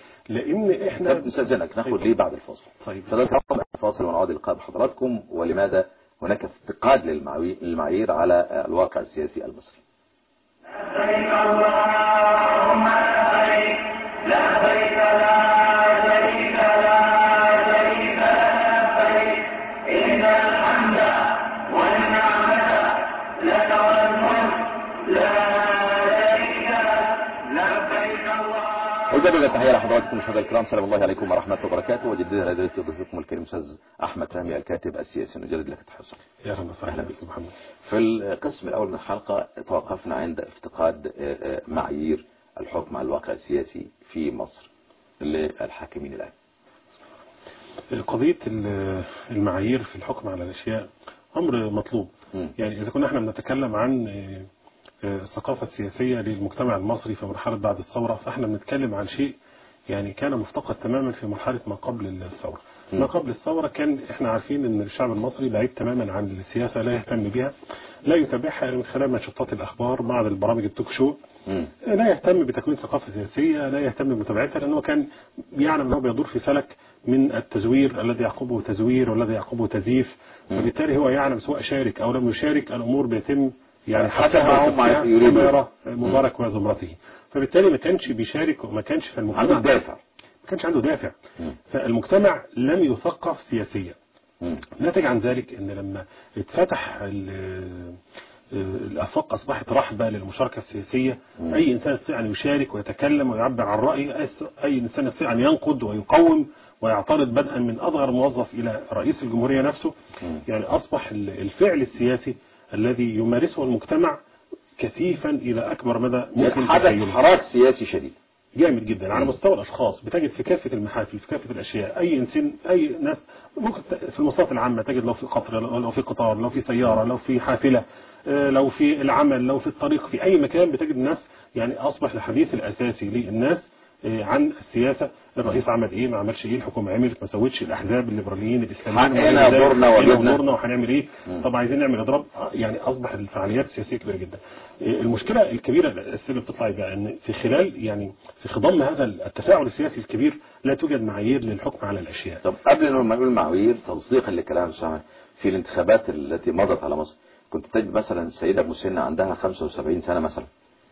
لأن إحنا طب نستاذنك ناخد ليه بعد الفاصل طيب سنتعود بعد الفاصل ونعود لقاء بحضراتكم ولماذا هناك افتقاد للمعاوي- للمعايير على آه، الواقع السياسي المصري لبيك اللهم لبيك لبيك لا شريك لا شريك لبيك إن الحمد والنعمة لك والملك لا شريك لك لبيك اللهم أجدد التحية لحضراتكم مشاهدينا الكرام سلام الله عليكم ورحمة الله وبركاته وجددها لديك ضيفكم الكريم أستاذ أحمد فهمي الكاتب السياسي نجدد لك التحية يا اهلا وسهلا أهلا بك. أستاذ محمد في القسم الأول من الحلقة توقفنا عند افتقاد آه، آه، معايير الحكم على الواقع السياسي في مصر للحاكمين الآن قضية ال- المعايير في الحكم على الأشياء أمر مطلوب مم. يعني إذا كنا احنا بنتكلم عن آه، آه، الثقافة السياسية للمجتمع المصري في مرحلة بعد الثورة فاحنا بنتكلم عن شيء يعني كان مفتقد تماما في مرحلة ما قبل الثورة مم. ما قبل الثورة كان احنا عارفين ان الشعب المصري بعيد تماما عن السياسة لا يهتم بها لا يتابعها إلا من خلال منشطات الأخبار بعض البرامج التوك شو مم. لا يهتم بتكوين ثقافة سياسية لا يهتم بمتابعتها لأنه كان يعلم أنه بيدور في فلك من التزوير الذي يعقبه تزوير والذي يعقبه تزييف مم. فبالتالي هو يعلم سواء شارك أو لم يشارك الأمور بيتم يعني حسب حتى ما هم يريدون. كما يرى مبارك وزمرته فبالتالي ما كانش بيشارك وما كانش في عنده المجتمع الدافع ما كانش عنده دافع مم. فالمجتمع لم يثقف سياسيا مم. ناتج عن ذلك ان لما اتفتح ال- الافاق اصبحت رحبه للمشاركه السياسيه مم. اي انسان يستطيع ان يشارك ويتكلم ويعبر عن رايه أي- اي انسان يستطيع ان ينقد ويقوم ويعترض بدءا من اصغر موظف الى رئيس الجمهوريه نفسه مم. يعني اصبح ال- الفعل السياسي الذي يمارسه المجتمع كثيفا الى اكبر مدى ممكن حدث تخيله حراك سياسي شديد جامد جدا على مم. مستوى الاشخاص بتجد في كافه المحافل في كافه الاشياء اي انسان اي ناس ممكن ت- في المواصلات العامه تجد لو في قطر لو لو في قطار لو في سياره لو في حافله آه، لو في العمل لو في الطريق في اي مكان بتجد الناس يعني اصبح الحديث الاساسي للناس آه، عن السياسه الرئيس عمل ايه ما عملش ايه الحكومه عملت ما سوتش الاحزاب الليبراليين الاسلاميين حقنا وما إلى ذلك. دورنا حقنا واجبنا. ودورنا وهنعمل ايه مم. طب عايزين نعمل اضراب آه، يعني اصبح الفعاليات السياسيه كبيره جدا آه، المشكله الكبيره اللي بتطلع بقى ان في خلال يعني في خضم هذا التفاعل السياسي الكبير لا توجد معايير للحكم على الاشياء طب قبل ما نقول معايير تصديقا لكلام سامع في الانتخابات التي مضت على مصر كنت تجد مثلا السيدة مسنة عندها 75 سنة مثلا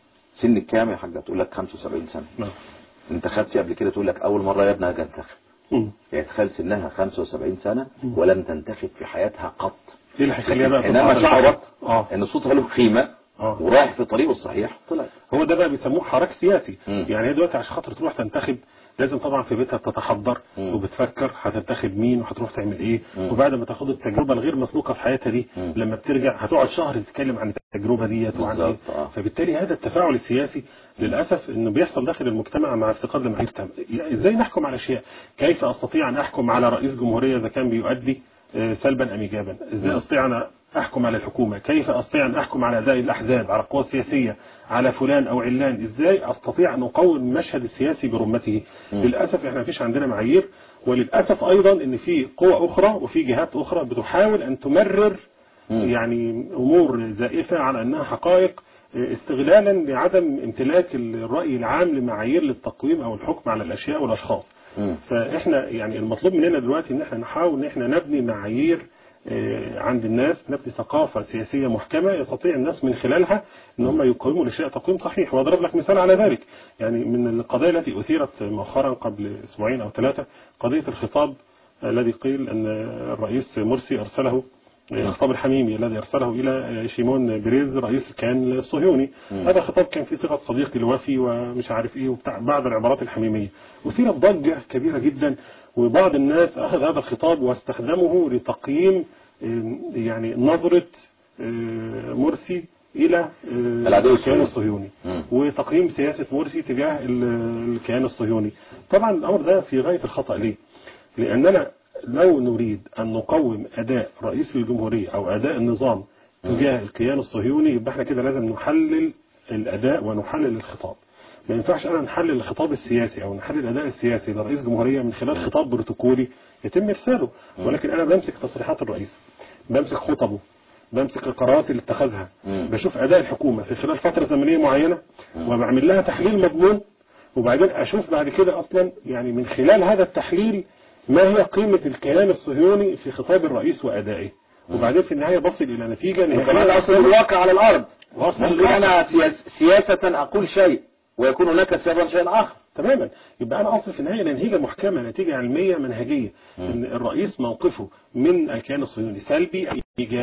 سن كام يا حاجة تقول لك 75 سنة نعم. انتخبتي قبل كده تقول لك أول مرة يا ابني أجي أنتخب مم. يعني تخيل سنها 75 سنة ولم تنتخب في حياتها قط ايه اللي هيخليها بقى حينما تطلع شعرت اه ان صوتها له قيمة اه ورايح في طريقه الصحيح طلعت هو ده بقى بيسموه حراك سياسي مم. يعني هي دلوقتي عشان خاطر تروح تنتخب لازم طبعا في بيتها تتحضر مم. وبتفكر هتنتخب مين وهتروح تعمل ايه مم. وبعد ما تاخد التجربه الغير مسبوقه في حياتها دي مم. لما بترجع هتقعد شهر تتكلم عن التجربه ديت وعن ايه بالظبط، آه. فبالتالي هذا التفاعل السياسي للاسف انه بيحصل داخل المجتمع مع افتقاد لمعايير تام يعني ازاي نحكم على اشياء كيف استطيع ان احكم على رئيس جمهوريه اذا كان بيؤدي آه، سلبا ام ايجابا ازاي مم. استطيع ان احكم على الحكومه كيف استطيع ان احكم على اداء الاحزاب على القوى السياسيه على فلان او علان ازاي استطيع ان اقوم المشهد السياسي برمته مم. للاسف احنا مفيش عندنا معايير وللاسف ايضا ان في قوى اخرى وفي جهات اخرى بتحاول ان تمرر مم. يعني امور زائفه على انها حقائق استغلالا لعدم امتلاك الراي العام لمعايير للتقويم او الحكم على الاشياء والاشخاص مم. فاحنا يعني المطلوب مننا دلوقتي ان احنا نحاول ان احنا نبني معايير آه، عند الناس نبني ثقافة سياسية محكمة يستطيع الناس من خلالها ان هم يقيموا الاشياء تقييم صحيح واضرب لك مثال على ذلك يعني من القضايا التي اثيرت مؤخرا قبل اسبوعين او ثلاثة قضية الخطاب الذي قيل ان الرئيس مرسي ارسله الخطاب الحميمي الذي ارسله الى شيمون بريز رئيس الكيان الصهيوني مم. هذا خطاب كان فيه صيغه صديقي الوفي ومش عارف ايه وبتاع بعض العبارات الحميميه وثيرت ضجه كبيره جدا وبعض الناس اخذ هذا الخطاب واستخدمه لتقييم آه، يعني نظره آه، مرسي الى آه، العدو الكيان الصهيوني. الصهيوني مم. وتقييم سياسه مرسي تجاه ال- الكيان الصهيوني طبعا الامر ده في غايه الخطا ليه لأننا لو نريد أن نقوم أداء رئيس الجمهورية أو أداء النظام تجاه الكيان الصهيوني يبقى احنا كده لازم نحلل الأداء ونحلل الخطاب ما ينفعش أنا نحلل الخطاب السياسي أو نحلل الأداء السياسي لرئيس جمهورية من خلال خطاب بروتوكولي يتم إرساله ولكن أنا بمسك تصريحات الرئيس بمسك خطبه بمسك القرارات اللي اتخذها مم. بشوف أداء الحكومة في خلال فترة زمنية معينة وبعمل لها تحليل مضمون وبعدين أشوف بعد كده أصلا يعني من خلال هذا التحليل ما هي قيمة الكيان الصهيوني في خطاب الرئيس وأدائه وبعدين في النهاية بصل إلى نتيجة وكمان نهائية أصل الواقع على الأرض وأصل ممكن الواقع. أنا سياس- سياسة أقول شيء ويكون هناك سببا شيء آخر تماما يبقى انا اصل في النهايه نتيجه محكمه نتيجه علميه منهجيه ان الرئيس موقفه من الكيان الصهيوني سلبي أو ايجابي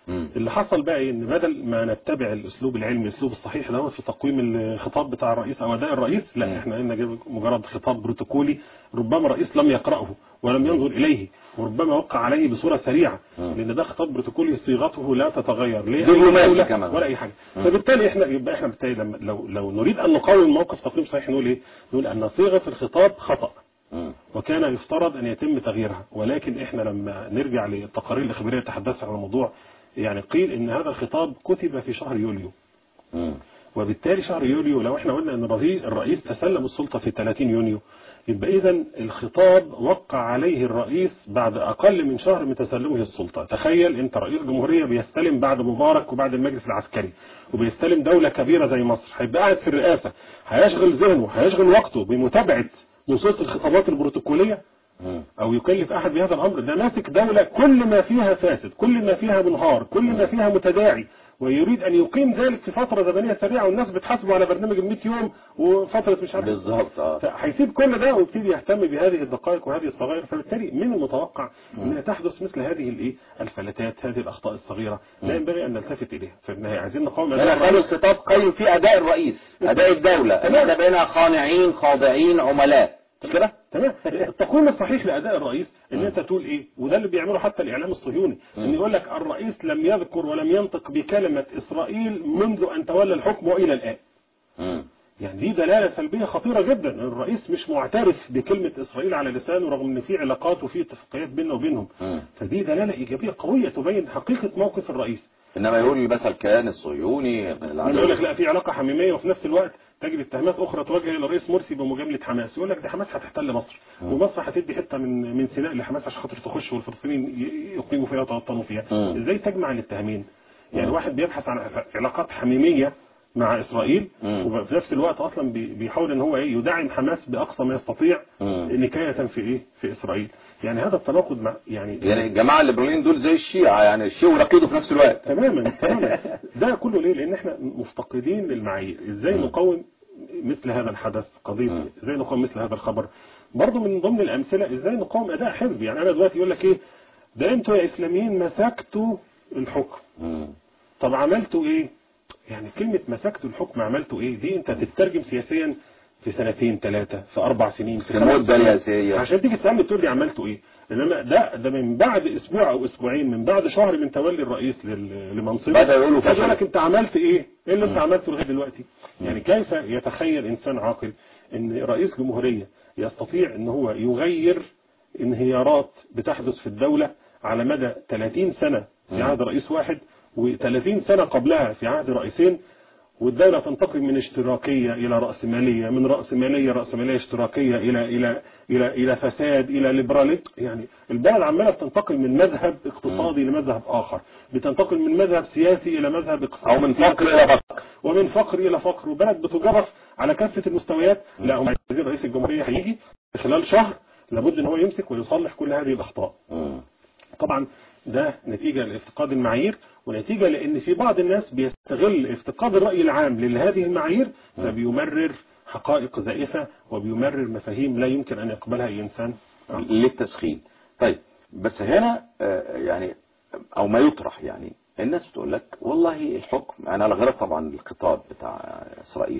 مم. اللي حصل بقى ايه ان بدل ما نتبع الاسلوب العلمي الاسلوب الصحيح اللي هو في تقويم الخطاب بتاع الرئيس او اداء الرئيس لا احنا قلنا جايب مجرد خطاب بروتوكولي ربما الرئيس لم يقراه ولم ينظر اليه وربما وقع عليه بصوره سريعه لان ده خطاب بروتوكولي صيغته لا تتغير ليه أي دبلوماسي دولة كمان. ولا اي حاجه فبالتالي احنا يبقى احنا بالتالي لما لو لو نريد ان نقاوم موقف تقويم صحيح نقول ايه نقول ان صيغه الخطاب خطا مم. وكان يفترض أن يتم تغييرها ولكن إحنا لما نرجع للتقارير الإخبارية تحدثت عن الموضوع يعني قيل إن هذا الخطاب كتب في شهر يوليو مم. وبالتالي شهر يوليو لو احنا قلنا ان الرئيس- الرئيس تسلم السلطة في 30 يونيو يبقى اذا الخطاب وقع عليه الرئيس بعد اقل من شهر من تسلمه السلطة تخيل انت رئيس جمهورية بيستلم بعد مبارك وبعد المجلس العسكري وبيستلم دولة كبيرة زي مصر هيبقى قاعد في الرئاسة هيشغل ذهنه هيشغل وقته بمتابعة نصوص الخطابات البروتوكولية مم. او يكلف احد بهذا الامر ده ماسك دولة كل ما فيها فاسد كل ما فيها منهار كل ما فيها متداعي ويريد ان يقيم ذلك في فترة زمنية سريعة والناس بتحاسبه على برنامج ال 100 يوم وفترة مش عارف بالظبط اه هيسيب كل ده ويبتدي يهتم بهذه الدقائق وهذه الصغائر فبالتالي من المتوقع ان تحدث مثل هذه الايه الفلتات هذه الاخطاء الصغيره لا ينبغي ان نلتفت اليها في النهايه عايزين نقاوم انا خلوا الخطاب قيم في اداء الرئيس اداء الدولة تمام. احنا بقينا خانعين خاضعين عملاء مش كده تمام التقويم الصحيح لاداء الرئيس ان انت تقول ايه وده اللي بيعمله حتى الاعلام الصهيوني ان يقول لك الرئيس لم يذكر ولم ينطق بكلمه اسرائيل منذ ان تولى الحكم والى الان مم. يعني دي دلاله سلبيه خطيره جدا الرئيس مش معترف بكلمه اسرائيل على لسانه رغم ان في علاقات وفي اتفاقيات بيننا وبينهم مم. فدي دلاله ايجابيه قويه تبين حقيقه موقف الرئيس انما يقول مثلا الكيان الصهيوني من لما يقول لك العدو لا في علاقه حميميه وفي نفس الوقت تجد اتهامات اخرى توجه الى الرئيس مرسي بمجامله حماس يقول لك ده حماس هتحتل مصر ومصر هتدي حته من من سيناء لحماس عشان خاطر تخش والفلسطينيين ي- يقيموا فيها ويتوطنوا فيها مم. ازاي تجمع الاتهامين يعني واحد بيبحث عن علاقات حميميه مع اسرائيل مم. وفي نفس الوقت اصلا بي- بيحاول ان هو ايه يدعم حماس باقصى ما يستطيع مم. نكايه في ايه في اسرائيل يعني هذا التناقض مع يعني يعني الجماعة الليبراليين دول زي الشيعة يعني الشيعة ونقيضه في نفس الوقت تماما تماما ده كله ليه لان احنا مفتقدين للمعايير ازاي نقاوم مثل هذا الحدث قضيه مم. ازاي نقاوم مثل هذا الخبر برضه من ضمن الامثله ازاي نقاوم اداء حزبي يعني انا دلوقتي يقول لك ايه ده انتوا يا اسلاميين مسكتوا الحكم مم. طب عملتوا ايه يعني كلمه مسكتوا الحكم عملتوا ايه دي انت تترجم سياسيا في سنتين ثلاثة في أربع سنين في في خمس المدة سنين. الرئاسية. عشان تيجي تسألني تقول لي عملتوا إيه إنما ده ده من بعد أسبوع أو أسبوعين من بعد شهر من تولي الرئيس لل- لمنصبه بدأ يقولوا بدأ فشل. يقول لك أنت عملت إيه؟ إيه اللي أنت عملته لغاية دلوقتي؟ يعني كيف يتخيل إنسان عاقل إن رئيس جمهورية يستطيع إن هو يغير انهيارات بتحدث في الدولة على مدى 30 سنة في عهد رئيس واحد و30 سنة قبلها في عهد رئيسين والدولة تنتقل من اشتراكية إلى رأسمالية من رأسمالية رأسمالية اشتراكية إلى إلى إلى إلى فساد إلى ليبرالية يعني البلد عمالة بتنتقل من مذهب اقتصادي لمذهب آخر بتنتقل من مذهب سياسي إلى مذهب اقتصادي أو من فقر إلى فقر ومن فقر إلى فقر وبلد بتجرف على كافة المستويات لا هم عايزين رئيس الجمهورية هيجي في خلال شهر لابد ان هو يمسك ويصلح كل هذه الأخطاء مم. طبعا ده نتيجة لافتقاد المعايير ونتيجة لأن في بعض الناس بيستغل افتقاد الرأي العام لهذه المعايير فبيمرر حقائق زائفة وبيمرر مفاهيم لا يمكن أن يقبلها أي إنسان للتسخين طيب بس هنا آه، يعني او ما يطرح يعني الناس بتقول لك والله الحكم انا على غير طبعا الخطاب بتاع اسرائيل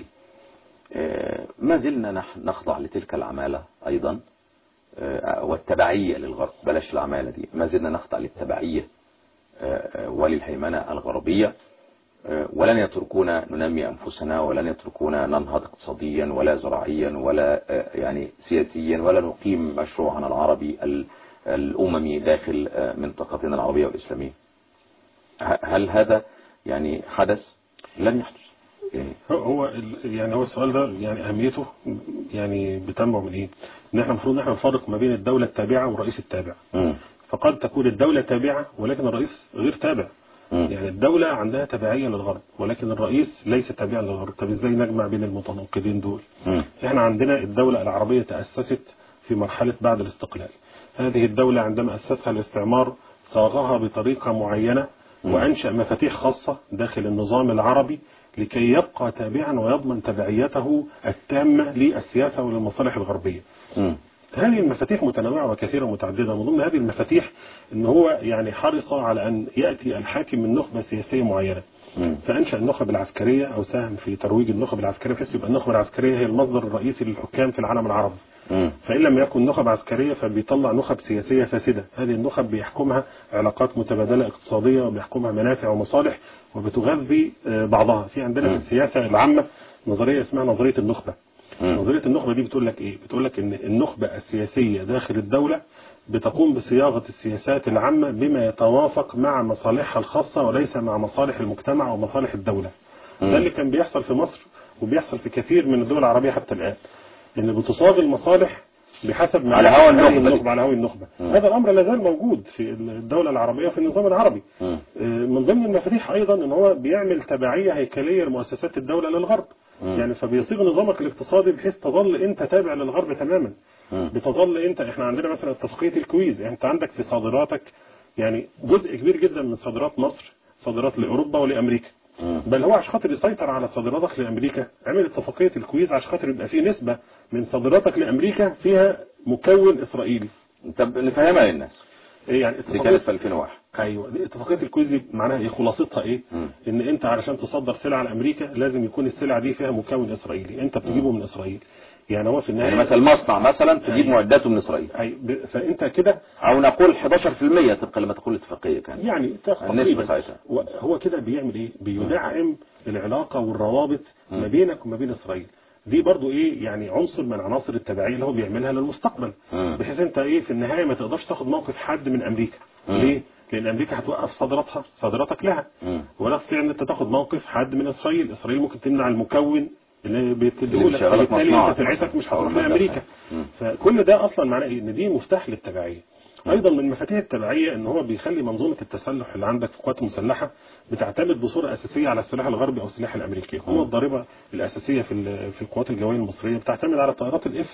آه، ما زلنا نح- نخضع لتلك العمالة ايضا آه، والتبعية للغرب بلاش العمالة دي ما زلنا نخضع للتبعية آه، آه، وللهيمنة الغربية آه، ولن يتركونا ننمي أنفسنا ولن يتركونا ننهض اقتصاديا ولا زراعيا ولا آه، يعني سياسيا ولا نقيم مشروعنا العربي ال- الأممي داخل آه، منطقتنا العربية والإسلامية ه- هل هذا يعني حدث لن يحدث يعني هو- هو ال- يعني هو السؤال ده يعني أهميته يعني بتنبع من إيه؟ إن إحنا المفروض إن إحنا نفرق ما بين الدولة التابعة والرئيس التابع مم. فقد تكون الدولة تابعة ولكن الرئيس غير تابع مم. يعني الدولة عندها تبعية للغرب ولكن الرئيس ليس تابعا للغرب طب ازاي نجمع بين المتناقضين دول مم. احنا عندنا الدولة العربية تأسست في مرحلة بعد الاستقلال هذه الدولة عندما أسسها الاستعمار صاغها بطريقة معينة وأنشأ مفاتيح خاصة داخل النظام العربي لكي يبقى تابعا ويضمن تبعيته التامة للسياسة وللمصالح الغربية مم. هذه المفاتيح متنوعة وكثيرة ومتعددة من ضمن هذه المفاتيح ان هو يعني حرص على ان يأتي الحاكم من نخبة سياسية معينة مم. فأنشأ النخب العسكرية أو ساهم في ترويج النخب العسكرية بحيث يبقى النخبة العسكرية هي المصدر الرئيسي للحكام في العالم العربي مم. فإن لم يكن نخب عسكرية فبيطلع نخب سياسية فاسدة هذه النخب بيحكمها علاقات متبادلة اقتصادية وبيحكمها منافع ومصالح وبتغذي آه، بعضها في عندنا في السياسة العامة نظرية اسمها نظرية النخبة مم. نظرية النخبة دي بتقول لك ايه بتقول لك ان النخبة السياسية داخل الدولة بتقوم بصياغة السياسات العامة بما يتوافق مع مصالحها الخاصة وليس مع مصالح المجتمع ومصالح الدولة ده اللي كان بيحصل في مصر وبيحصل في كثير من الدول العربية حتى الآن ان بتصاغ المصالح بحسب ما على هوى هذه النخبة. النخبة على هوى النخبة هذا الأمر لا زال موجود في الدولة العربية وفي النظام العربي مم. آه، من ضمن المفاتيح ايضا ان هو بيعمل تبعيه هيكليه لمؤسسات الدوله للغرب مم. يعني فبيصيغ نظامك الاقتصادي بحيث تظل انت تابع للغرب تماما مم. بتظل انت احنا عندنا مثلا اتفاقيه الكويز يعني انت عندك في صادراتك يعني جزء كبير جدا من صادرات مصر صادرات لاوروبا ولامريكا مم. بل هو عشان خاطر يسيطر على صادراتك لامريكا عمل اتفاقيه الكويز عشان خاطر يبقى فيه نسبه من صادراتك لامريكا فيها مكون اسرائيلي طب نفهمها للناس إيه يعني دي اتفاقيه كانت في 2001 ايوه دي اتفاقيه الكويز دي معناها ايه خلاصتها ايه مم. ان انت علشان تصدر سلعه لامريكا لازم يكون السلعه دي فيها مكون اسرائيلي انت بتجيبه من اسرائيل يعني هو في النهايه يعني مثلا مصنع مثلا تجيب أيوة. معداته من اسرائيل أي ب- فانت كده او نقول 11% طبقا لما تقول الاتفاقيه كانت يعني انت النسبة تقريبا ساعتها. و- هو كده بيعمل ايه بيدعم العلاقه والروابط ما بينك وما بين اسرائيل دي برضو ايه يعني عنصر من عناصر التبعيه اللي هو بيعملها للمستقبل مم. بحيث انت ايه في النهايه ما تقدرش تاخد موقف حد من امريكا مم. ليه لان امريكا هتوقف صادراتها صادراتك لها مم. ولا تستطيع ان انت تاخد موقف حد من اسرائيل اسرائيل ممكن تمنع المكون اللي اللي بتديه لك بيشغلك فبالتالي مصنعك انت سلعتك مثلاً. مش أو هتروح المادة لامريكا مم. فكل ده اصلا معناه ايه ان دي مفتاح للتبعيه ايضا من مفاتيح التبعيه ان هو بيخلي منظومه التسلح اللي عندك في القوات المسلحه بتعتمد بصوره اساسيه على السلاح الغربي او السلاح الامريكي هو الضريبه الاساسيه في ال- في القوات الجويه المصريه بتعتمد على طائرات الاف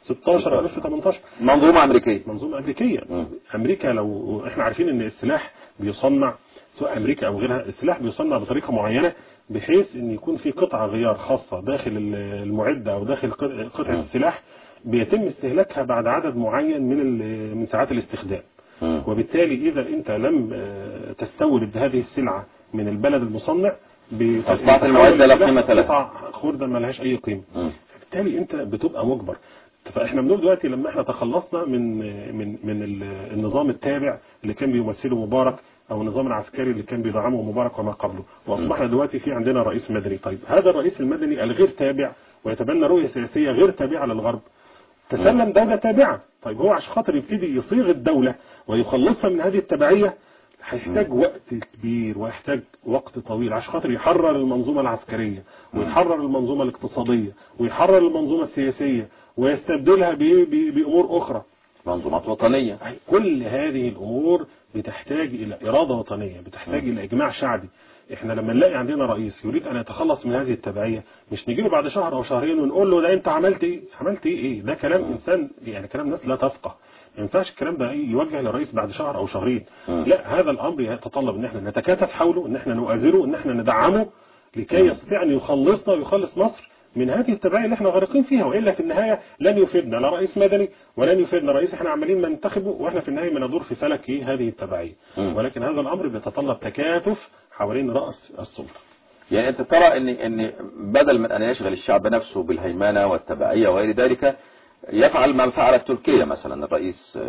16 او اف 18 منظومه امريكيه منظومه امريكيه مم. امريكا لو احنا عارفين ان السلاح بيصنع سواء امريكا او غيرها السلاح بيصنع بطريقه معينه بحيث ان يكون في قطعه غيار خاصه داخل ال- المعده او داخل قط- قطعه السلاح بيتم استهلاكها بعد عدد معين من ال- من ساعات الاستخدام مم. وبالتالي اذا انت لم آه، تستورد هذه السلعه من البلد المصنع بت- أصبحت المعدة لا قيمة لها. قطع خردة ما لهاش اي قيمه مم. فبالتالي انت بتبقى مجبر فاحنا بنقول دلوقتي لما احنا تخلصنا من من من ال- النظام التابع اللي كان بيمثله مبارك او النظام العسكري اللي كان بيدعمه مبارك وما قبله واصبحنا دلوقتي في عندنا رئيس مدني طيب هذا الرئيس المدني الغير تابع ويتبنى رؤيه سياسيه غير تابعه للغرب تسلم دولة تابعة طيب هو عشان خاطر يبتدي يصيغ الدولة ويخلصها من هذه التبعية هيحتاج وقت كبير ويحتاج وقت طويل عشان خاطر يحرر المنظومة العسكرية ويحرر المنظومة الاقتصادية ويحرر المنظومة السياسية ويستبدلها ب- ب- بأمور أخرى منظومات وطنيه كل هذه الأمور بتحتاج إلى إرادة وطنية بتحتاج إلى إجماع شعبي احنا لما نلاقي عندنا رئيس يريد ان يتخلص من هذه التبعيه مش نجي له بعد شهر او شهرين ونقول له ده انت عملت ايه عملت ايه ايه ده كلام انسان يعني كلام ناس لا تفقه ما ينفعش الكلام ده ايه يوجه للرئيس بعد شهر او شهرين لا هذا الامر يتطلب ان احنا نتكاتف حوله ان احنا نؤازره ان احنا ندعمه لكي يستطيع ان يخلصنا ويخلص مصر من هذه التبعية اللي احنا غارقين فيها وإلا في النهاية لن يفيدنا لا رئيس مدني ولن يفيدنا رئيس احنا عمالين ننتخبه واحنا في النهاية بندور في فلك ايه هذه التبعية مم. ولكن هذا الأمر بيتطلب تكاتف حوالين رأس السلطة يعني انت ترى ان ان بدل من ان يشغل الشعب نفسه بالهيمنه والتبعيه وغير ذلك يفعل ما فعلت تركيا مثلا الرئيس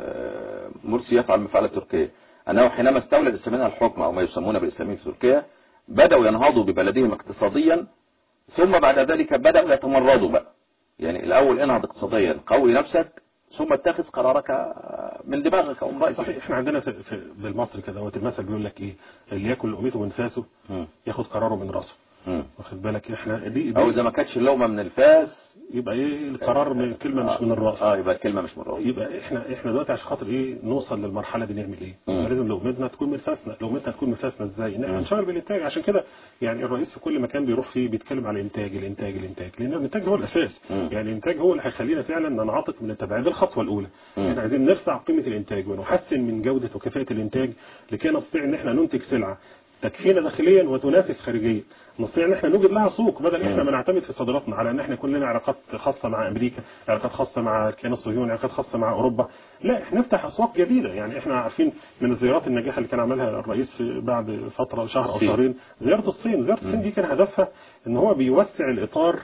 آه، مرسي يفعل ما فعلت تركيا انه حينما استولى الاسلاميين على الحكم او ما يسمون بالاسلاميين في تركيا بداوا ينهضوا ببلدهم اقتصاديا ثم بعد ذلك بداوا يتمردوا بقى يعني الاول انهض اقتصاديا قوي نفسك ثم اتخذ قرارك من دماغك او من رايك صحيح احنا عندنا في, في بالمصري كده وقت المثل بيقول لك ايه اللي ياكل لقمته من فاسه مم. ياخد قراره من راسه مم. واخد بالك احنا دي, او دي اذا ما كانتش اللقمه من الفاس يبقى ايه القرار من كلمة مش من الراس اه يبقى الكلمه مش من الراس يبقى احنا احنا دلوقتي عشان خاطر ايه نوصل للمرحله دي نعمل ايه؟ مم. يبقى لازم لقمتنا تكون من فاسنا، لقمتنا تكون من فاسنا ازاي؟ ان احنا نشتغل بالانتاج عشان كده يعني الرئيس في كل مكان بيروح فيه بيتكلم على الانتاج الانتاج الانتاج لان الانتاج هو الاساس مم. يعني الانتاج هو اللي هيخلينا فعلا ننعطف من التبعيه دي الخطوه الاولى مم. احنا عايزين نرفع قيمه الانتاج ونحسن من جوده وكفاءه الانتاج لكي نستطيع ان احنا ننتج سلعه تكفينا داخليا وتنافس خارجيا نستطيع ان احنا نوجد لها سوق بدل احنا ما نعتمد في صادراتنا على ان احنا يكون لنا علاقات خاصه مع امريكا علاقات خاصه مع الكيان الصهيوني علاقات خاصه مع اوروبا لا احنا نفتح اسواق جديده يعني احنا عارفين من الزيارات الناجحه اللي كان عملها الرئيس في بعد فتره شهر او الصين. شهرين زياره الصين زياره الصين دي كان هدفها ان هو بيوسع الاطار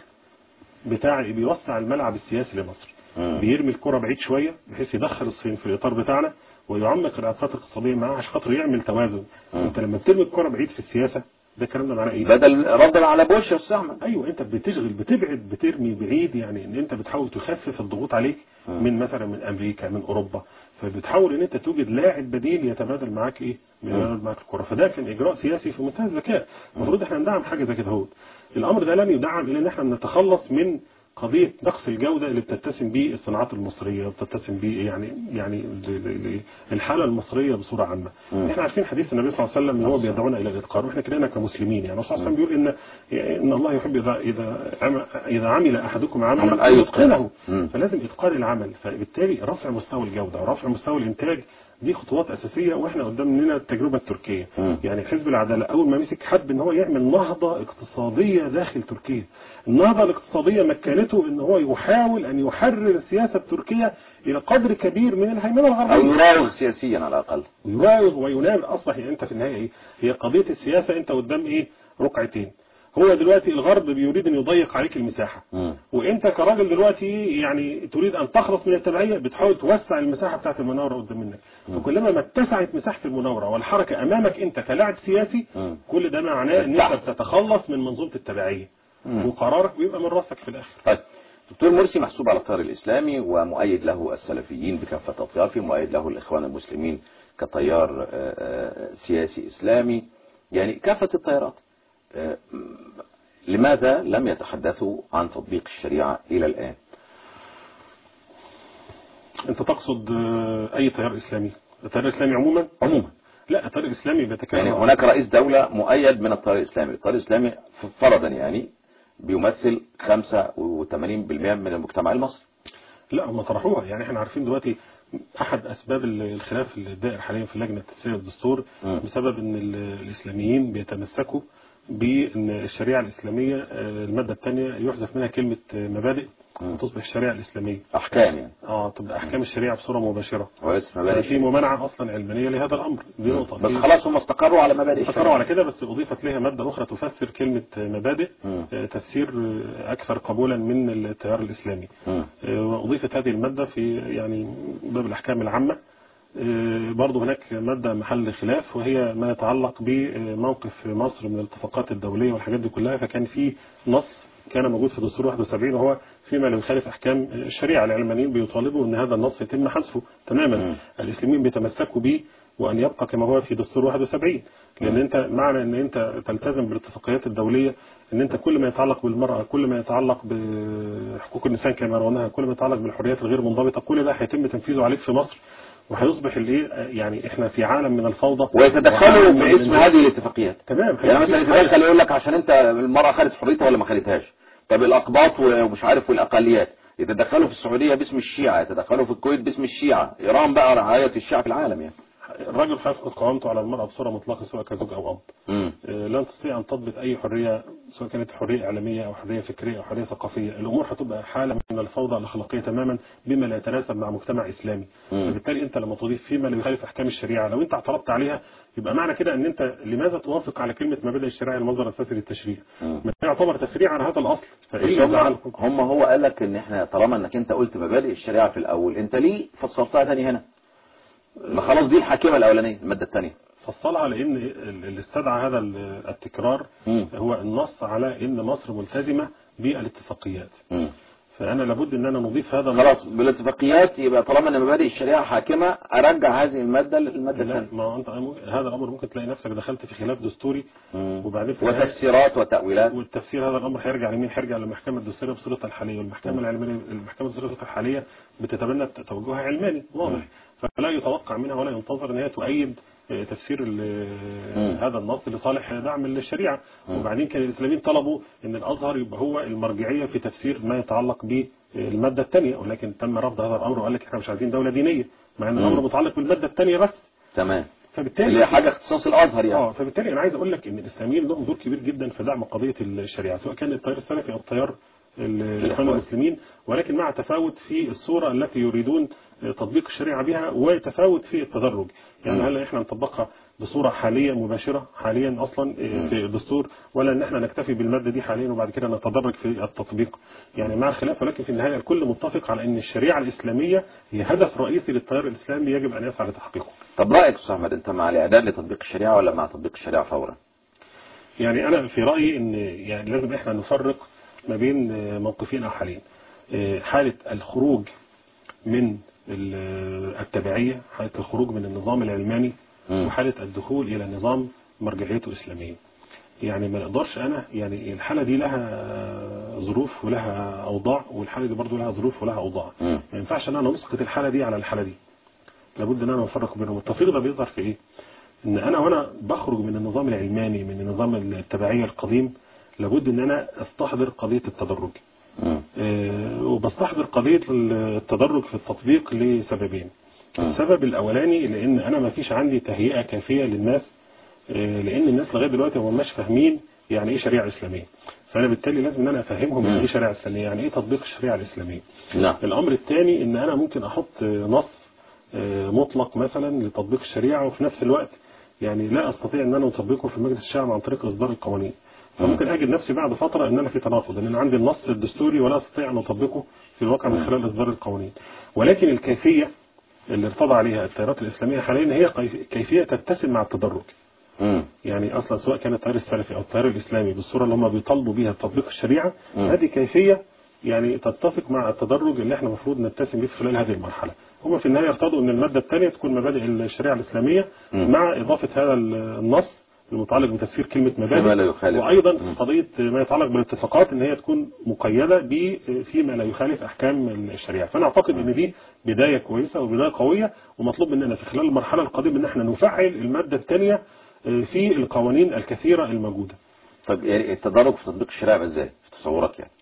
بتاع بيوسع الملعب السياسي لمصر مم. بيرمي الكرة بعيد شوية بحيث يدخل الصين في الإطار بتاعنا ويعمق العلاقات الاقتصادية معاه عشان خاطر يعمل توازن مم. انت لما بترمي الكرة بعيد في السياسة ده الكلام ده معناه ايه؟ بدل ردا على بوش يا استاذ احمد ايوه انت بتشغل بتبعد بترمي بعيد يعني ان انت بتحاول تخفف الضغوط عليك مم. من مثلا من امريكا من اوروبا فبتحاول ان انت توجد لاعب بديل يتبادل معاك ايه يتبادل معاك الكره فده كان اجراء سياسي في منتهى الذكاء المفروض احنا ندعم حاجه زي كده هو الامر ده لم يدعم الا ان احنا نتخلص من قضيه نقص الجوده اللي بتتسم به الصناعات المصريه وبتتسم به يعني يعني ل- ل- ل- الحاله المصريه بصوره عامه مم. احنا عارفين حديث النبي صلى الله عليه وسلم ان هو بيدعونا الى الاتقان واحنا كلنا كمسلمين يعني الرسول صلى الله عليه وسلم بيقول ان ان الله يحب اذا اذا عم- اذا عمل احدكم عمل عملا أي ان يتقنه مم. فلازم اتقان العمل فبالتالي رفع مستوى الجوده ورفع مستوى الانتاج دي خطوات اساسيه واحنا قدامنا التجربه التركيه مم. يعني حزب العداله اول ما مسك حب ان هو يعمل نهضه اقتصاديه داخل تركيا النهضه الاقتصاديه مكنته ان هو يحاول ان يحرر السياسه التركيه الى قدر كبير من الهيمنه او الغربيه يراوغ سياسيا على الاقل ويراوغ وينام اصبح يعني انت في النهايه ايه هي قضيه السياسه انت قدام ايه رقعتين هو دلوقتي الغرب بيريد ان يضيق عليك المساحه مم. وانت كراجل دلوقتي يعني تريد ان تخلص من التبعيه بتحاول توسع المساحه بتاعت المناوره قدام منك وكلما ما اتسعت مساحه المناوره والحركه امامك انت كلاعب سياسي مم. كل ده معناه ان تحت. انت بتتخلص من منظومه التبعيه مم. وقرارك بيبقى من راسك في الاخر طيب دكتور مرسي محسوب على التيار الإسلامي ومؤيد له السلفيين بكافة أطيافه مؤيد له الإخوان المسلمين كتيار آه، آه، سياسي إسلامي يعني كافة التيارات آه، م- لماذا لم يتحدثوا عن تطبيق الشريعة إلى الآن انت تقصد آه، اي تيار اسلامي التيار الاسلامي عموما عموما لا التيار الاسلامي بيتكلم يعني عن- هناك رئيس دولة مؤيد من التيار الإسلامي التيار الإسلامي فرضا يعني بيمثل 85% من المجتمع المصري لا هم طرحوها يعني احنا عارفين دلوقتي احد اسباب الخلاف اللي دائر حاليا في لجنه تسيير الدستور مم. بسبب ان ال- الاسلاميين بيتمسكوا بان الشريعه الاسلاميه آه، الماده الثانيه يحذف منها كلمه آه، مبادئ مم. وتصبح الشريعه الاسلاميه أحكام يعني اه تبقى احكام الشريعه بصوره مباشره وليس آه، مبادئ في ممانعه اصلا علمانيه لهذا الامر دي نقطه بس في- خلاص هم استقروا على مبادئ استقروا الشريعة. على كده بس اضيفت لها ماده اخرى تفسر كلمه آه، مبادئ مم. آه، تفسير آه، اكثر قبولا من التيار الاسلامي مم. وأضيفت هذه المادة في يعني باب الأحكام العامة آه، برضه هناك مادة محل خلاف وهي ما يتعلق بموقف مصر من الاتفاقات الدولية والحاجات دي كلها فكان في نص كان موجود في دستور 71 وهو فيما لا يخالف أحكام الشريعة العلمانيين بيطالبوا أن هذا النص يتم حذفه تماما مم. الإسلاميين بيتمسكوا به وأن يبقى كما هو في دستور 71 لأن أنت معنى أن أنت تلتزم بالاتفاقيات الدولية أن أنت كل ما يتعلق بالمرأة كل ما يتعلق بحقوق الإنسان كما روناها كل ما يتعلق بالحريات الغير منضبطة كل ده هيتم تنفيذه عليك في مصر وهيصبح الايه يعني احنا في عالم من الفوضى ويتدخلوا وعالم من باسم ال- هذه الاتفاقيات تمام يعني مثلا يتدخل يقول لك عشان انت المرأة خدت حريتها ولا ما خدتهاش طب الاقباط ومش عارف والاقليات يتدخلوا في السعودية باسم الشيعة يتدخلوا في الكويت باسم الشيعة ايران بقى رعاية الشيعة في العالم يعني الرجل هيفقد قوامته على المرأة بصورة مطلقة سواء كزوج أو أب مم. آه، لن تستطيع أن تضبط أي حرية سواء كانت حرية إعلامية أو حرية فكرية أو حرية ثقافية الأمور هتبقى حالة من الفوضى الأخلاقية تماما بما لا يتناسب مع مجتمع إسلامي مم. فبالتالي أنت لما تضيف فيما لا يخالف أحكام الشريعة لو أنت اعترضت عليها يبقى معنى كده أن أنت لماذا توافق على كلمة مبادئ الشريعة المصدر الأساسي للتشريع مم. ما يعتبر تفريع عن هذا الأصل بس فإيه هم, يزعلكم هم هو قال لك ان احنا طالما انك انت قلت مبادئ الشريعة في الاول انت ليه فصلتها تاني هنا ما خلاص دي الحاكمة الاولانية المادة الثانية فصلها لان اللي استدعى هذا التكرار مم. هو النص على ان مصر ملتزمه بالاتفاقيات مم. فانا لابد ان انا نضيف هذا النص خلاص بالاتفاقيات يبقى طالما ان مبادئ الشريعة حاكمة ارجع هذه المادة للمادة لا الثانية ما هو انت هذا الامر ممكن تلاقي نفسك دخلت في خلاف دستوري مم. وبعدين في النهاية- وتفسيرات وتأويلات والتفسير هذا الامر هيرجع لمين هيرجع للمحكمه الدستوريه بصورتها الحاليه والمحكمه العلمانيه المحكمه الدستوريه بصورتها الحاليه بتتبنى توجهها علماني واضح فلا يتوقع منها ولا ينتظر ان هي تؤيد آه، تفسير ال- مم. هذا النص لصالح دعم الشريعه وبعدين كان الاسلاميين طلبوا ان الازهر يبقى هو المرجعيه في تفسير ما يتعلق بالماده الثانيه ولكن تم رفض هذا الامر وقال لك احنا مش عايزين دوله دينيه مع ان الامر متعلق بالماده الثانيه بس تمام فبالتالي اللي هي حاجة اختصاص الازهر يعني اه فبالتالي انا عايز اقول لك ان الاسلاميين لهم دور كبير جدا في دعم قضيه الشريعه سواء كان التيار السلفي او التيار ال- الاخوان الإخوان. المسلمين ولكن مع تفاوت في الصوره التي يريدون تطبيق الشريعه بها وتفاوت في التدرج يعني مم. هل احنا نطبقها بصوره حاليه مباشره حاليا اصلا في الدستور ولا ان احنا نكتفي بالماده دي حاليا وبعد كده نتدرج في التطبيق يعني مع الخلاف ولكن في النهايه الكل متفق على ان الشريعه الاسلاميه هي هدف رئيسي للتيار الاسلامي يجب ان يسعى لتحقيقه طب رأيك استاذ احمد انت مع الاعداد لتطبيق الشريعة ولا مع تطبيق الشريعة فورا يعني انا في رايي ان يعني لازم احنا نفرق ما بين موقفين او حالين آه، حاله الخروج من ال- التبعيه حاله الخروج من النظام العلماني مم. وحاله الدخول الى نظام مرجعيته اسلاميه يعني ما نقدرش انا يعني الحاله دي لها ظروف ولها اوضاع والحاله دي برضو لها ظروف ولها اوضاع مم. ما ينفعش ان انا نسقط الحاله دي على الحاله دي لابد ان انا افرق بينهم التفريق ده بيظهر في ايه ان انا وانا بخرج من النظام العلماني من النظام التبعيه القديم لابد ان انا استحضر قضيه التدرج مم. آه، وبستحضر قضيه التدرج في التطبيق لسببين مم. السبب الاولاني لان انا ما فيش عندي تهيئه كافيه للناس آه، لان الناس لغايه دلوقتي هم مش فاهمين يعني ايه شريعه اسلاميه فانا بالتالي لازم ان انا افهمهم يعني ايه شريعه اسلاميه يعني ايه تطبيق الشريعه الاسلاميه نعم الامر الثاني ان انا ممكن احط نص آه، مطلق مثلا لتطبيق الشريعه وفي نفس الوقت يعني لا استطيع ان انا اطبقه في مجلس الشعب عن طريق اصدار القوانين فممكن اجد نفسي بعد فتره ان انا في تناقض ان انا عندي النص الدستوري ولا استطيع ان اطبقه في الواقع من خلال اصدار القوانين ولكن الكيفيه اللي ارتضى عليها التيارات الاسلاميه حاليا هي قيف- كيفيه تتسم مع التدرج مم. يعني اصلا سواء كان التيار السلفي او التيار الاسلامي بالصوره اللي هم بيطالبوا بيها تطبيق الشريعه مم. هذه كيفيه يعني تتفق مع التدرج اللي احنا المفروض نتسم به خلال هذه المرحله هم في النهايه ارتضوا ان الماده الثانيه تكون مبادئ الشريعه الاسلاميه مم. مع اضافه هذا النص المتعلق بتفسير كلمه فيما لا مبادئ يخالف. وايضا مم. قضيه ما يتعلق بالاتفاقات ان هي تكون مقيده ب فيما لا يخالف احكام الشريعه فانا اعتقد ان دي بدايه كويسه وبدايه قويه ومطلوب مننا في خلال المرحله القادمه ان احنا نفعل الماده الثانيه في القوانين الكثيره الموجوده طب يعني التدرج في تطبيق الشريعة ازاي في تصورك يعني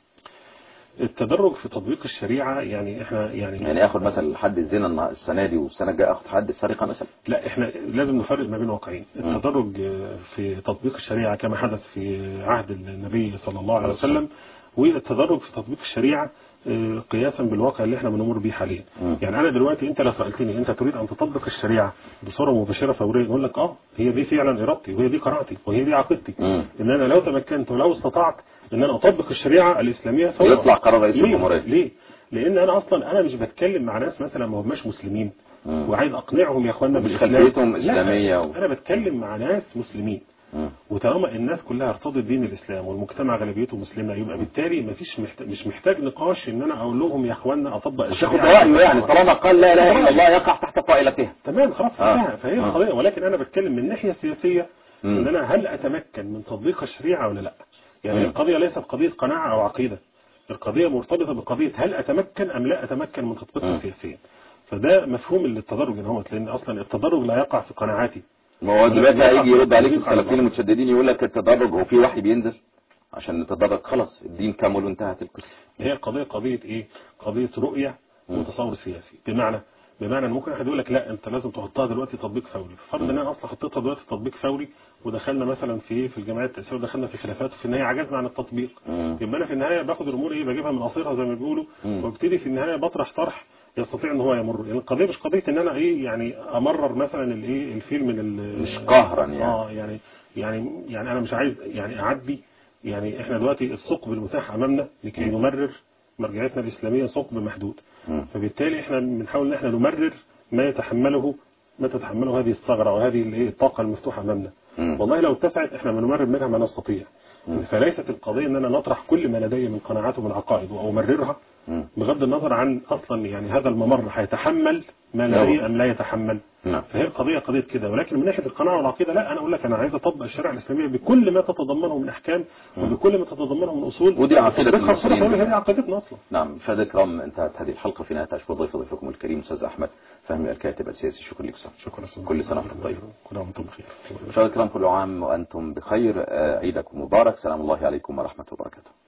التدرج في تطبيق الشريعه يعني احنا يعني, يعني اخد مثلا حد الزنا النهار- السنة دي والسنة الجاية اخد حد السرقة مثلا لا احنا لازم نفرق ما بين واقعين التدرج في تطبيق الشريعه كما حدث في عهد النبي صلى الله عليه وسلم والتدرج في تطبيق الشريعه آه، قياسا بالواقع اللي احنا بنمر بيه حاليا مم. يعني انا دلوقتي انت لو سالتني انت تريد ان تطبق الشريعه بصوره مباشره فوريه اقول لك اه هي دي فعلا ارادتي وهي دي قناعتي وهي دي عقيدتي مم. ان انا لو تمكنت ولو استطعت ان انا اطبق الشريعه الاسلاميه فورا يطلع قرار رئيس ليه؟ الجمهورية. ليه لان انا اصلا انا مش بتكلم مع ناس مثلا ما هماش مسلمين مم. وعايز اقنعهم يا اخوانا مش بالإسلام. خلفيتهم لا، إسلامية و- انا بتكلم مع ناس مسلمين مم. وطالما الناس كلها ارتضت دين الاسلام والمجتمع غالبيته مسلمه يبقى بالتالي مفيش محتاج مش محتاج نقاش ان انا اقول لهم يا اخوانا اطبق مش ياخد الشريعة. رأيه يعني طالما قال لا اله الا الله يقع تحت طائلتها تمام خلاص آه. انتهى فهي آه. القضيه ولكن انا بتكلم من ناحيه سياسيه مم. ان انا هل اتمكن من تطبيق الشريعه ولا لا يعني مم. القضيه ليست قضيه قناعه او عقيده القضيه مرتبطه بقضيه هل اتمكن ام لا اتمكن من تطبيقها مم. سياسيا فده مفهوم التدرج ان هو لان اصلا التدرج لا يقع في قناعاتي ما هو دلوقتي هيجي يرد عليك يقع على السلفيين المتشددين يقول لك التدرج هو في وحي بينزل عشان نتدرج خلاص الدين كمل وانتهت القصه هي القضيه قضيه ايه قضيه رؤيه وتصور سياسي بمعنى بمعنى ان ممكن احد يقول لك لا انت لازم تحطها دلوقتي تطبيق فوري فرض ان انا اصلا حطيتها دلوقتي تطبيق فوري ودخلنا مثلا في في الجمعيه التاسيسيه ودخلنا في خلافات وفي النهايه عجزنا عن التطبيق مم. يبقى انا في النهايه باخد الامور ايه بجيبها من قصيرها زي ما بيقولوا مم. وابتدي في النهايه بطرح طرح يستطيع ان هو يمر يعني القضيه مش قضيه ان انا ايه يعني امرر مثلا الايه الفيل من ال- مش قهرا يعني. اه يعني يعني يعني انا مش عايز يعني اعدي يعني احنا دلوقتي الثقب المتاح امامنا لكي نمرر مرجعيتنا الاسلاميه ثقب محدود مم. فبالتالي احنا بنحاول ان احنا نمرر ما يتحمله ما تتحمله هذه الثغره او هذه الايه الطاقه المفتوحه امامنا مم. والله لو اتسعت احنا بنمرر منها ما نستطيع فليست القضيه ان انا نطرح كل ما لدي من قناعات ومن عقائد وامررها مم. بغض النظر عن اصلا يعني هذا الممر هيتحمل ما نعم. لدي ام لا يتحمل نعم فهي القضيه قضيه كده ولكن من ناحيه القناعه والعقيده لا انا اقول لك انا عايز اطبق الشريعه الاسلاميه بكل ما تتضمنه من احكام وبكل ما تتضمنه من اصول ودي عقيدة أطبقها المصريين. بصورة طبيعية، هي عقيدتنا اصلا نعم فهذا كرام انتهت هذه الحلقه في نهايه اشكر ضيف ضيفكم الكريم استاذ احمد فهمي الكاتب السياسي شكرا لك استاذ شكرا أستاذ كل سنه محمد. وانتم طيب كل عام وانتم بخير مشاهدينا الكرام كل عام وانتم بخير آه، عيدكم مبارك سلام الله عليكم ورحمه وبركاته